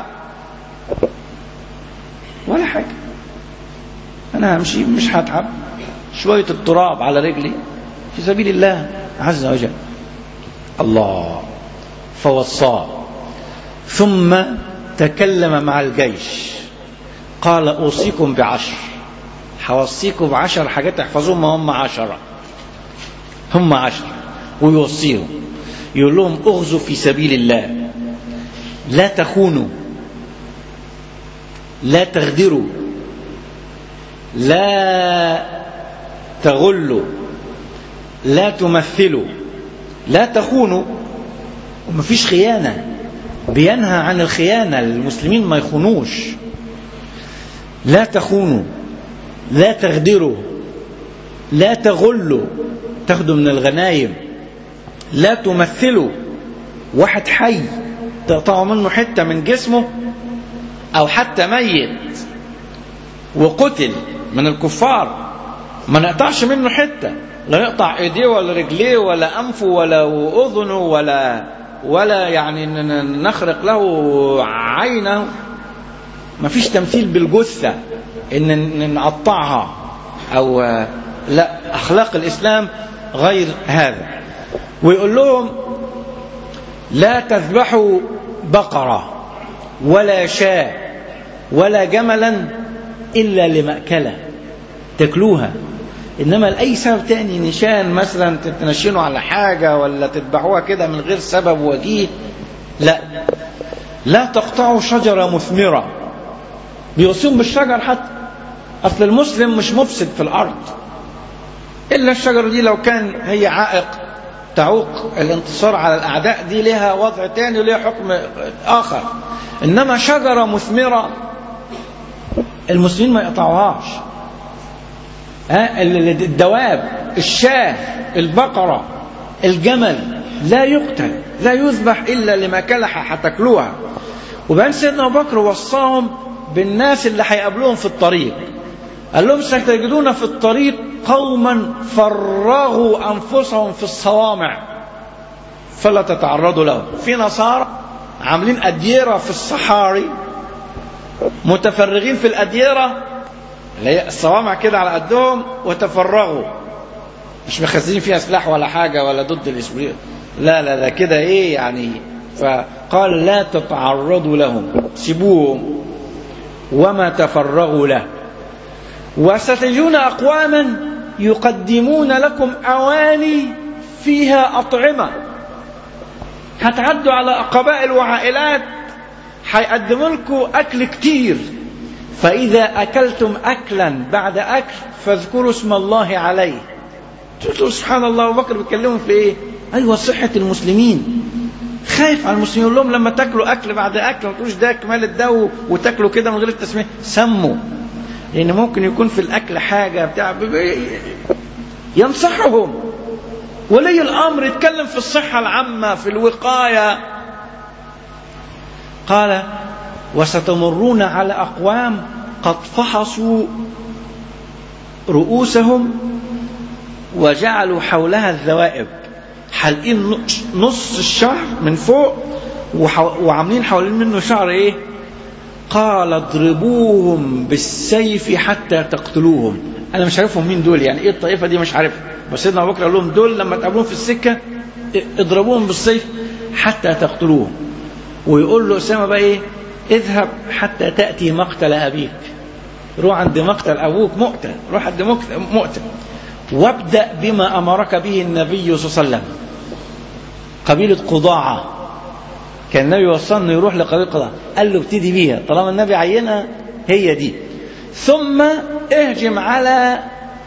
Speaker 3: ولا حاجه انا همشي مش هتعب شويه التراب على رجلي في سبيل الله عز وجل الله فوصاه ثم تكلم مع الجيش قال أوصيكم بعشر حوصيكم بعشر حاجات احفظوهم ما هم عشرة هم عشر ويوصيهم يقول لهم اغزوا في سبيل الله لا تخونوا لا تغدروا لا تغلوا لا تمثلوا لا تخونوا ومفيش خيانة بينهى عن الخيانة المسلمين ما يخونوش لا تخونوا لا تغدروا لا تغلوا تاخدوا من الغنايم لا تمثلوا واحد حي تقطعوا منه حتة من جسمه أو حتى ميت وقتل من الكفار ما نقطعش منه حتة لا نقطع ايديه ولا رجليه ولا أنفه ولا أذنه ولا ولا يعني نخرق له عينه ما فيش تمثيل بالجثة ان نقطعها او لا اخلاق الاسلام غير هذا ويقول لهم لا تذبحوا بقرة ولا شاة ولا جملا إلا لمأكلة تاكلوها إنما لأي سبب تاني نشان مثلا تنشنوا على حاجة ولا تذبحوها كده من غير سبب وجيه لا لا تقطعوا شجرة مثمرة بيوصيهم بالشجر حتى أصل المسلم مش مفسد في الأرض إلا الشجرة دي لو كان هي عائق تعوق الانتصار على الأعداء دي لها وضع تاني ولها حكم آخر إنما شجرة مثمرة المسلمين ما يقطعوهاش ها الدواب الشاه البقرة الجمل لا يقتل لا يذبح إلا لمكلحة هتاكلوها وبعدين سيدنا أبو بكر وصاهم بالناس اللي هيقابلوهم في الطريق قال لهم ستجدون في الطريق قوما فرغوا أنفسهم في الصوامع فلا تتعرضوا لهم في نصارى عاملين أديرة في الصحاري متفرغين في الأديرة اللي هي الصوامع كده على قدهم وتفرغوا مش مخزنين فيها سلاح ولا حاجة ولا ضد الإسبريت لا لا لا كده إيه يعني فقال لا تتعرضوا لهم سيبوهم وما تفرغوا له وستجدون أقواما يقدمون لكم أواني فيها أطعمة هتعدوا على قبائل وعائلات هيقدموا لكم أكل كتير فإذا أكلتم أكلا بعد أكل فاذكروا اسم الله عليه تقول سبحان الله أبو بكر بيتكلموا في إيه؟ أيوة صحة المسلمين خايف على المسلمين يقول لهم لما تاكلوا أكل بعد أكل ما تقولوش ده كمال الدو وتاكلوا كده من غير التسمية سموا لأن ممكن يكون في الأكل حاجة بتاع ينصحهم ولي الأمر يتكلم في الصحة العامة في الوقاية قال وستمرون على أقوام قد فحصوا رؤوسهم وجعلوا حولها الذوائب حالقين نص الشعر من فوق وعاملين حوالين منه شعر ايه قال اضربوهم بالسيف حتى تقتلوهم انا مش عارفهم مين دول يعني ايه الطائفه دي مش عارفها بس سيدنا ابو بكر قال لهم دول لما تقابلوهم في السكه اضربوهم بالسيف حتى تقتلوهم ويقول له اسامه بقى ايه اذهب حتى تاتي مقتل ابيك روح عند مقتل ابوك مقتل روح عند مقتل وابدا بما امرك به النبي صلى الله عليه وسلم قبيله قضاعه كان النبي وصلنا يروح لقبيله قضاعه قال له ابتدي بيها طالما النبي عينها هي دي ثم اهجم على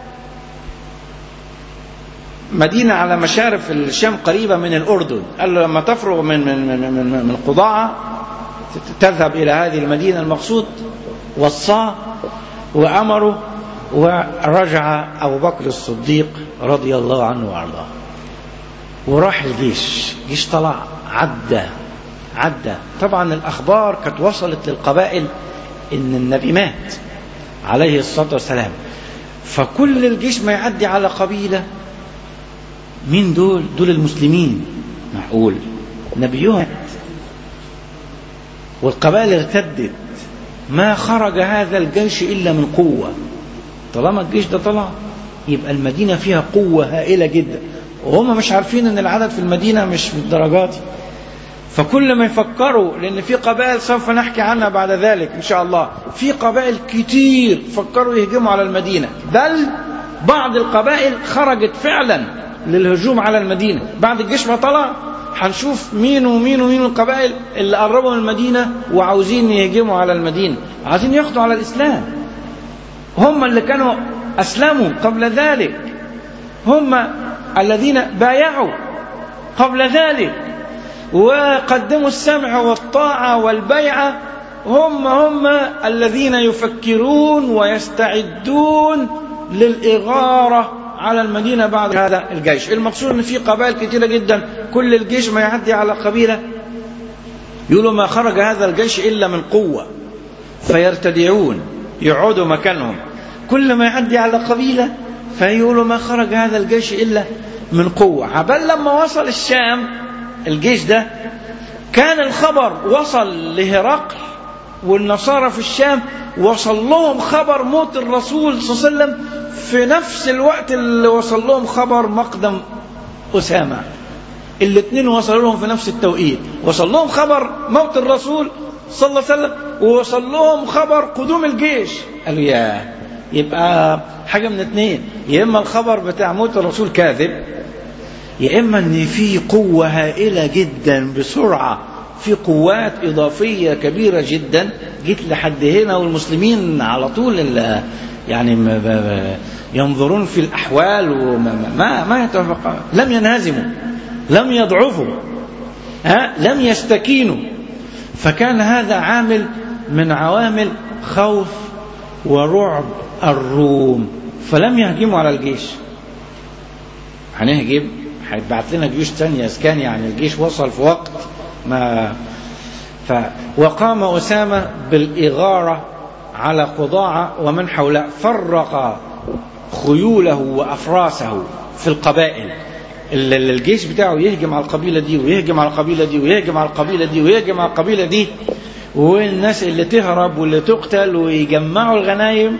Speaker 3: مدينة على مشارف الشام قريبة من الأردن قال له لما تفرغ من من من من, من القضاعة تذهب إلى هذه المدينة المقصود وصاه وأمره ورجع أبو بكر الصديق رضي الله عنه وأرضاه وراح الجيش جيش طلع عدى عدى طبعا الأخبار كانت وصلت للقبائل إن النبي مات عليه الصلاة والسلام فكل الجيش ما يعدي على قبيلة مين دول دول المسلمين معقول نبيهم والقبائل ارتدت ما خرج هذا الجيش إلا من قوة طالما الجيش ده طلع يبقى المدينة فيها قوة هائلة جدا وهم مش عارفين ان العدد في المدينة مش بالدرجات فكل ما يفكروا لان في قبائل سوف نحكي عنها بعد ذلك ان شاء الله في قبائل كتير فكروا يهجموا على المدينة بل بعض القبائل خرجت فعلا للهجوم على المدينة بعد الجيش ما طلع هنشوف مين ومين ومين القبائل اللي قربوا من المدينة وعاوزين يهجموا على المدينة عايزين ياخدوا على الإسلام هم اللي كانوا أسلموا قبل ذلك هم الذين بايعوا قبل ذلك وقدموا السمع والطاعة والبيعة هم هم الذين يفكرون ويستعدون للإغارة على المدينة بعد هذا الجيش المقصود ان في قبائل كثيرة جدا كل الجيش ما يعدي على قبيلة يقولوا ما خرج هذا الجيش إلا من قوة فيرتدعون يقعدوا مكانهم كل ما يعدي على قبيلة فيقولوا ما خرج هذا الجيش إلا من قوة عبال لما وصل الشام الجيش ده كان الخبر وصل لهرقل والنصارى في الشام وصل لهم خبر موت الرسول صلى الله عليه وسلم في نفس الوقت اللي وصل لهم خبر مقدم أسامة الاثنين وصلوا لهم في نفس التوقيت وصل لهم خبر موت الرسول صلى الله عليه وسلم ووصل لهم خبر قدوم الجيش قالوا يا يبقى حاجة من اثنين يا إما الخبر بتاع موت الرسول كاذب يا إما أن في قوة هائلة جدا بسرعة في قوات إضافية كبيرة جدا جيت لحد هنا والمسلمين على طول يعني ينظرون في الأحوال وما ما, ما يتوقع لم ينهزموا لم يضعفوا ها لم يستكينوا فكان هذا عامل من عوامل خوف ورعب الروم فلم يهجموا على الجيش هنهجم هيتبعت لنا جيوش تانية إذا كان يعني الجيش وصل في وقت ما ف وقام أسامة بالإغارة على قضاعة ومن حوله فرق خيوله وأفراسه في القبائل الجيش بتاعه يهجم على القبيلة دي ويهجم على القبيلة دي ويهجم على القبيلة دي ويهجم على القبيلة دي والناس اللي تهرب واللي تقتل ويجمعوا الغنايم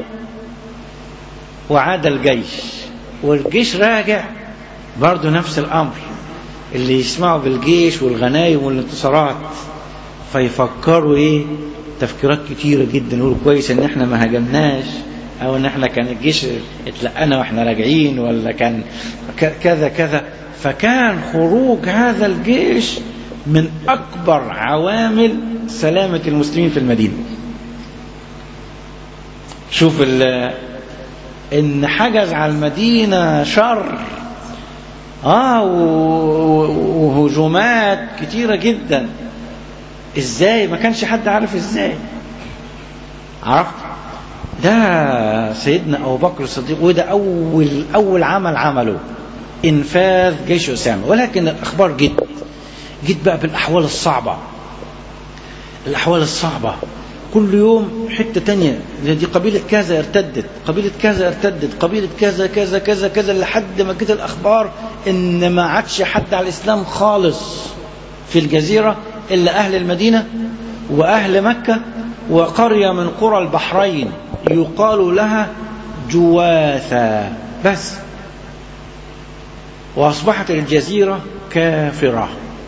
Speaker 3: وعاد الجيش والجيش راجع برضه نفس الأمر اللي يسمعوا بالجيش والغنايم والانتصارات فيفكروا ايه تفكيرات كتيرة جدا يقولوا كويس ان احنا ما هجمناش او ان احنا كان الجيش اتلقانا واحنا راجعين ولا كان كذا كذا فكان خروج هذا الجيش من اكبر عوامل سلامة المسلمين في المدينة شوف ان حجز على المدينة شر اه وهجومات كتيرة جدا ازاي ما كانش حد عارف ازاي عرفت ده سيدنا ابو بكر الصديق وده اول اول عمل عمله انفاذ جيش اسامه ولكن الاخبار جد جيت بقى بالاحوال الصعبه الاحوال الصعبه كل يوم حتة تانية دي قبيلة كذا ارتدت قبيلة كذا ارتدت قبيلة كذا كذا كذا كذا لحد ما جت الأخبار إن ما عادش حد على الإسلام خالص في الجزيرة إلا أهل المدينة وأهل مكة وقرية من قرى البحرين يقال لها جواثا بس وأصبحت الجزيرة كافرة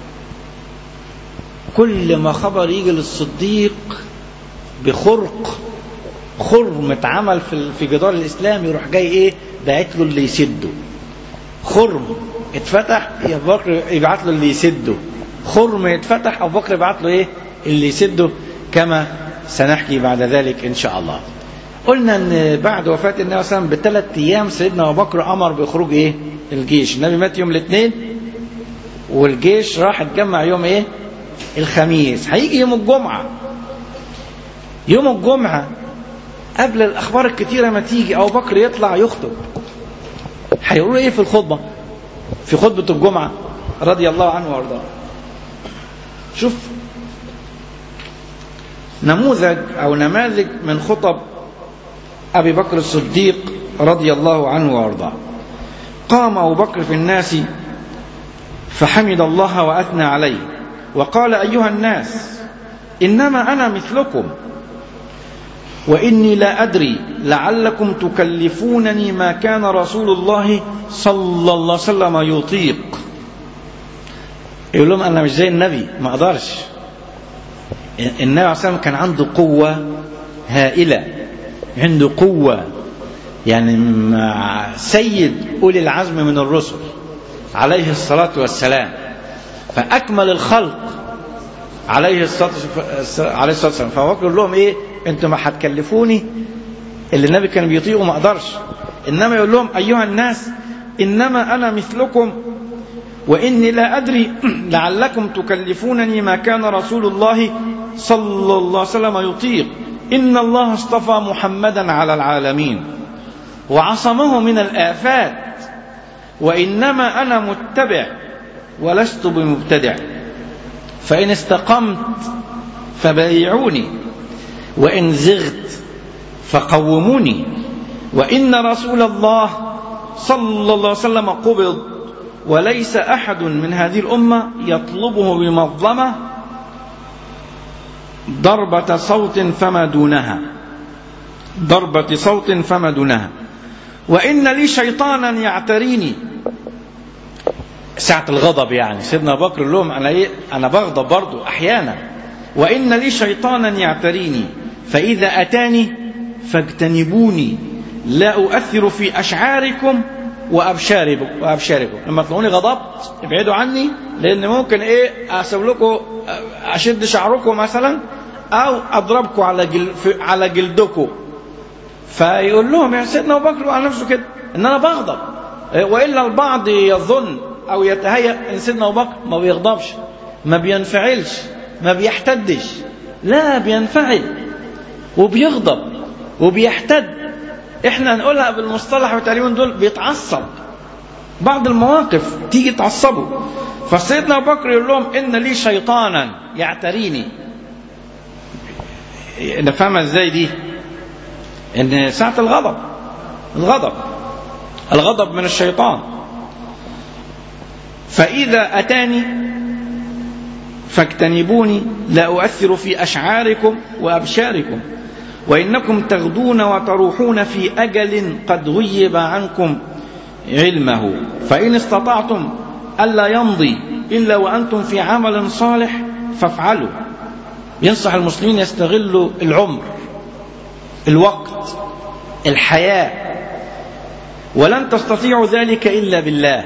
Speaker 3: كل ما خبر يجي للصديق بخرق خرم اتعمل في في جدار الاسلام يروح جاي ايه باعت له اللي يسده خرم اتفتح يا بكر يبعت له اللي يسده خرم يتفتح ابو بكر يبعت له ايه اللي يسده كما سنحكي بعد ذلك ان شاء الله قلنا ان بعد وفاه النبي صلى الله عليه وسلم بثلاث ايام سيدنا ابو بكر امر بخروج ايه الجيش النبي مات يوم الاثنين والجيش راح اتجمع يوم ايه الخميس هيجي يوم الجمعه يوم الجمعة قبل الأخبار الكتيرة ما تيجي أبو بكر يطلع يخطب هيقولوا إيه في الخطبة في خطبة الجمعة رضي الله عنه وارضاه شوف نموذج أو نماذج من خطب أبي بكر الصديق رضي الله عنه وارضاه قام أبو بكر في الناس فحمد الله وأثنى عليه وقال أيها الناس إنما أنا مثلكم وإني لا أدري لعلكم تكلفونني ما كان رسول الله صلى الله عليه وسلم يطيق يقول لهم أنا مش زي النبي ما أقدرش النبي عليه الصلاة كان عنده قوة هائلة عنده قوة يعني مع سيد أولي العزم من الرسل عليه الصلاة والسلام فأكمل الخلق عليه الصلاة عليه الصلاة والسلام فهو لهم إيه انتوا ما هتكلفوني اللي النبي كان بيطيقه ما اقدرش انما يقول لهم ايها الناس انما انا مثلكم واني لا ادري لعلكم تكلفونني ما كان رسول الله صلى الله عليه وسلم يطيق ان الله اصطفى محمدا على العالمين وعصمه من الافات وانما انا متبع ولست بمبتدع فان استقمت فبايعوني وإن زغت فقوموني وإن رسول الله صلى الله عليه وسلم قبض وليس أحد من هذه الأمة يطلبه بمظلمة ضربة صوت فما دونها ضربة صوت فما دونها وإن لي شيطانا يعتريني ساعة الغضب يعني سيدنا بكر لهم أنا إيه أنا بغضب برضو أحيانا وإن لي شيطانا يعتريني فإذا أتاني فاجتنبوني لا أؤثر في أشعاركم وأبشاركم وأبشاركم لما تلاقوني غضبت ابعدوا عني لأن ممكن إيه أسوي لكم أشد شعركم مثلا أو أضربكم على جل على جلدكم فيقول لهم يا سيدنا أبو بكر على نفسه كده إن أنا بغضب وإلا البعض يظن أو يتهيأ إن سيدنا أبو بكر ما بيغضبش ما بينفعلش ما بيحتدش لا بينفعل وبيغضب وبيحتد احنا نقولها بالمصطلح بتاع اليومين دول بيتعصب بعض المواقف تيجي تعصبه فسيدنا أبو بكر يقول لهم إن لي شيطانا يعتريني نفهمها ازاي دي ان ساعة الغضب الغضب الغضب من الشيطان فإذا أتاني فاجتنبوني لا أؤثر في أشعاركم وأبشاركم وإنكم تغدون وتروحون في أجل قد غيب عنكم علمه فإن استطعتم ألا يمضي إلا وأنتم في عمل صالح فافعلوا ينصح المسلمين يستغلوا العمر الوقت الحياة ولن تستطيعوا ذلك إلا بالله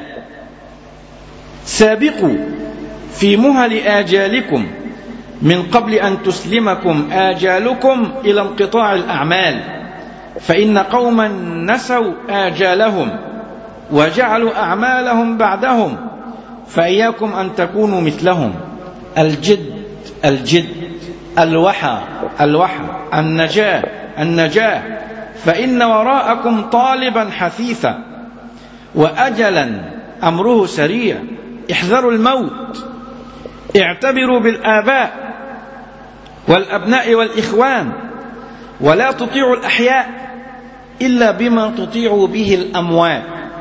Speaker 3: سابقوا في مهل آجالكم من قبل أن تسلمكم آجالكم إلى انقطاع الأعمال فإن قوما نسوا آجالهم وجعلوا أعمالهم بعدهم فإياكم أن تكونوا مثلهم الجد الجد الوحى الوحى النجاة النجاة فإن وراءكم طالبا حثيثا وأجلا أمره سريع احذروا الموت اعتبروا بالآباء والأبناء والإخوان ولا تطيعوا الأحياء إلا بما تطيع به الأموات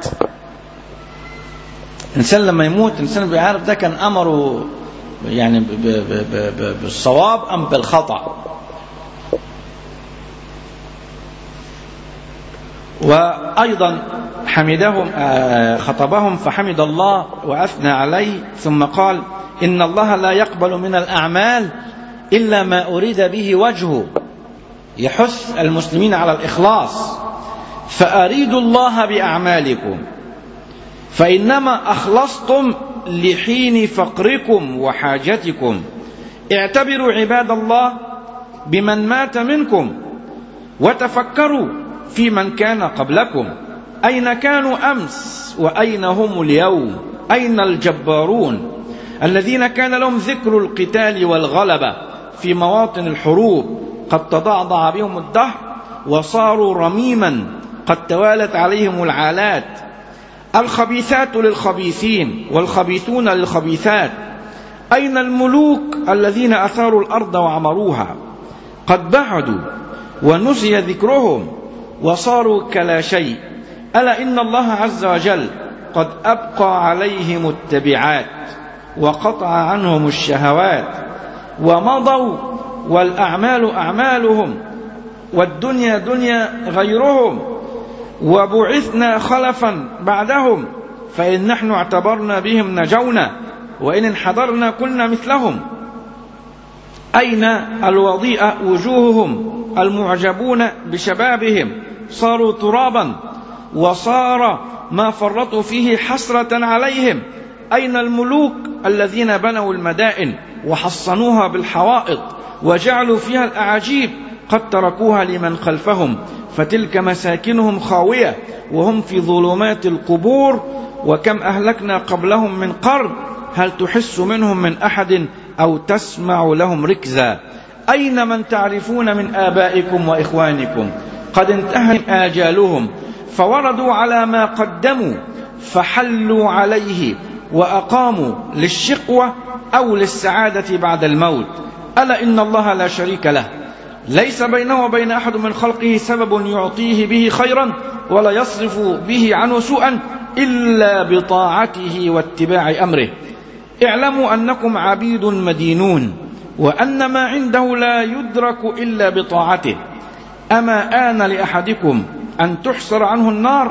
Speaker 3: الإنسان لما يموت الإنسان بيعرف ده كان أمره يعني ب ب ب ب بالصواب أم بالخطأ وأيضا حمدهم خطبهم فحمد الله وأثنى عليه ثم قال إن الله لا يقبل من الأعمال إلا ما أريد به وجهه يحث المسلمين على الإخلاص فأريدوا الله بأعمالكم فإنما أخلصتم لحين فقركم وحاجتكم اعتبروا عباد الله بمن مات منكم وتفكروا في من كان قبلكم أين كانوا أمس وأين هم اليوم أين الجبارون الذين كان لهم ذكر القتال والغلبة في مواطن الحروب قد تضعضع بهم الدهر وصاروا رميما قد توالت عليهم العالات الخبيثات للخبيثين والخبيثون للخبيثات أين الملوك الذين أثاروا الأرض وعمروها قد بعدوا ونسي ذكرهم وصاروا كلا شيء ألا إن الله عز وجل قد أبقى عليهم التبعات وقطع عنهم الشهوات ومضوا والأعمال أعمالهم والدنيا دنيا غيرهم وبعثنا خلفا بعدهم فإن نحن اعتبرنا بهم نجونا وإن انحدرنا كنا مثلهم أين الوضيء وجوههم المعجبون بشبابهم صاروا ترابا وصار ما فرطوا فيه حسرة عليهم أين الملوك الذين بنوا المدائن وحصنوها بالحوائط وجعلوا فيها الأعاجيب قد تركوها لمن خلفهم فتلك مساكنهم خاوية وهم في ظلمات القبور وكم أهلكنا قبلهم من قرن هل تحس منهم من أحد أو تسمع لهم ركزا أين من تعرفون من آبائكم وإخوانكم قد انتهى آجالهم فوردوا على ما قدموا فحلوا عليه وأقاموا للشقوة أو للسعادة بعد الموت ألا إن الله لا شريك له ليس بينه وبين أحد من خلقه سبب يعطيه به خيرا ولا يصرف به عنه سوءا إلا بطاعته واتباع أمره اعلموا أنكم عبيد مدينون وأن ما عنده لا يدرك إلا بطاعته أما آن لأحدكم أن تحصر عنه النار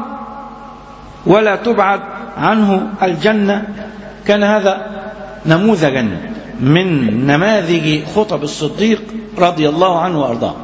Speaker 3: ولا تبعد عنه الجنة كان هذا نموذجا من نماذج خطب الصديق رضي الله عنه وأرضاه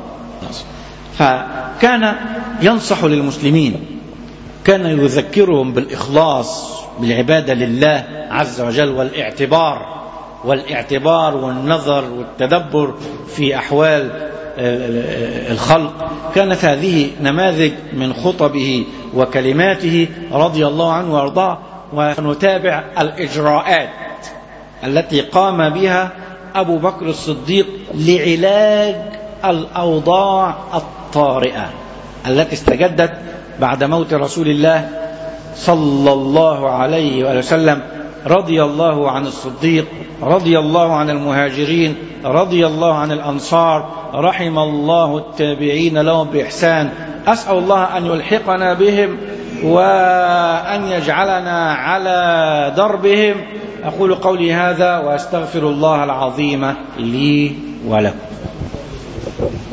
Speaker 3: فكان ينصح للمسلمين كان يذكرهم بالإخلاص بالعبادة لله عز وجل والاعتبار والاعتبار والنظر والتدبر في أحوال الخلق كانت هذه نماذج من خطبه وكلماته رضي الله عنه وارضاه ونتابع الإجراءات التي قام بها أبو بكر الصديق لعلاج الأوضاع الطارئة التي استجدت بعد موت رسول الله صلى الله عليه وآله وسلم رضي الله عن الصديق رضي الله عن المهاجرين رضي الله عن الأنصار رحم الله التابعين لهم بإحسان أسأل الله أن يلحقنا بهم وأن يجعلنا على دربهم أقول قولي هذا وأستغفر الله العظيم لي ولكم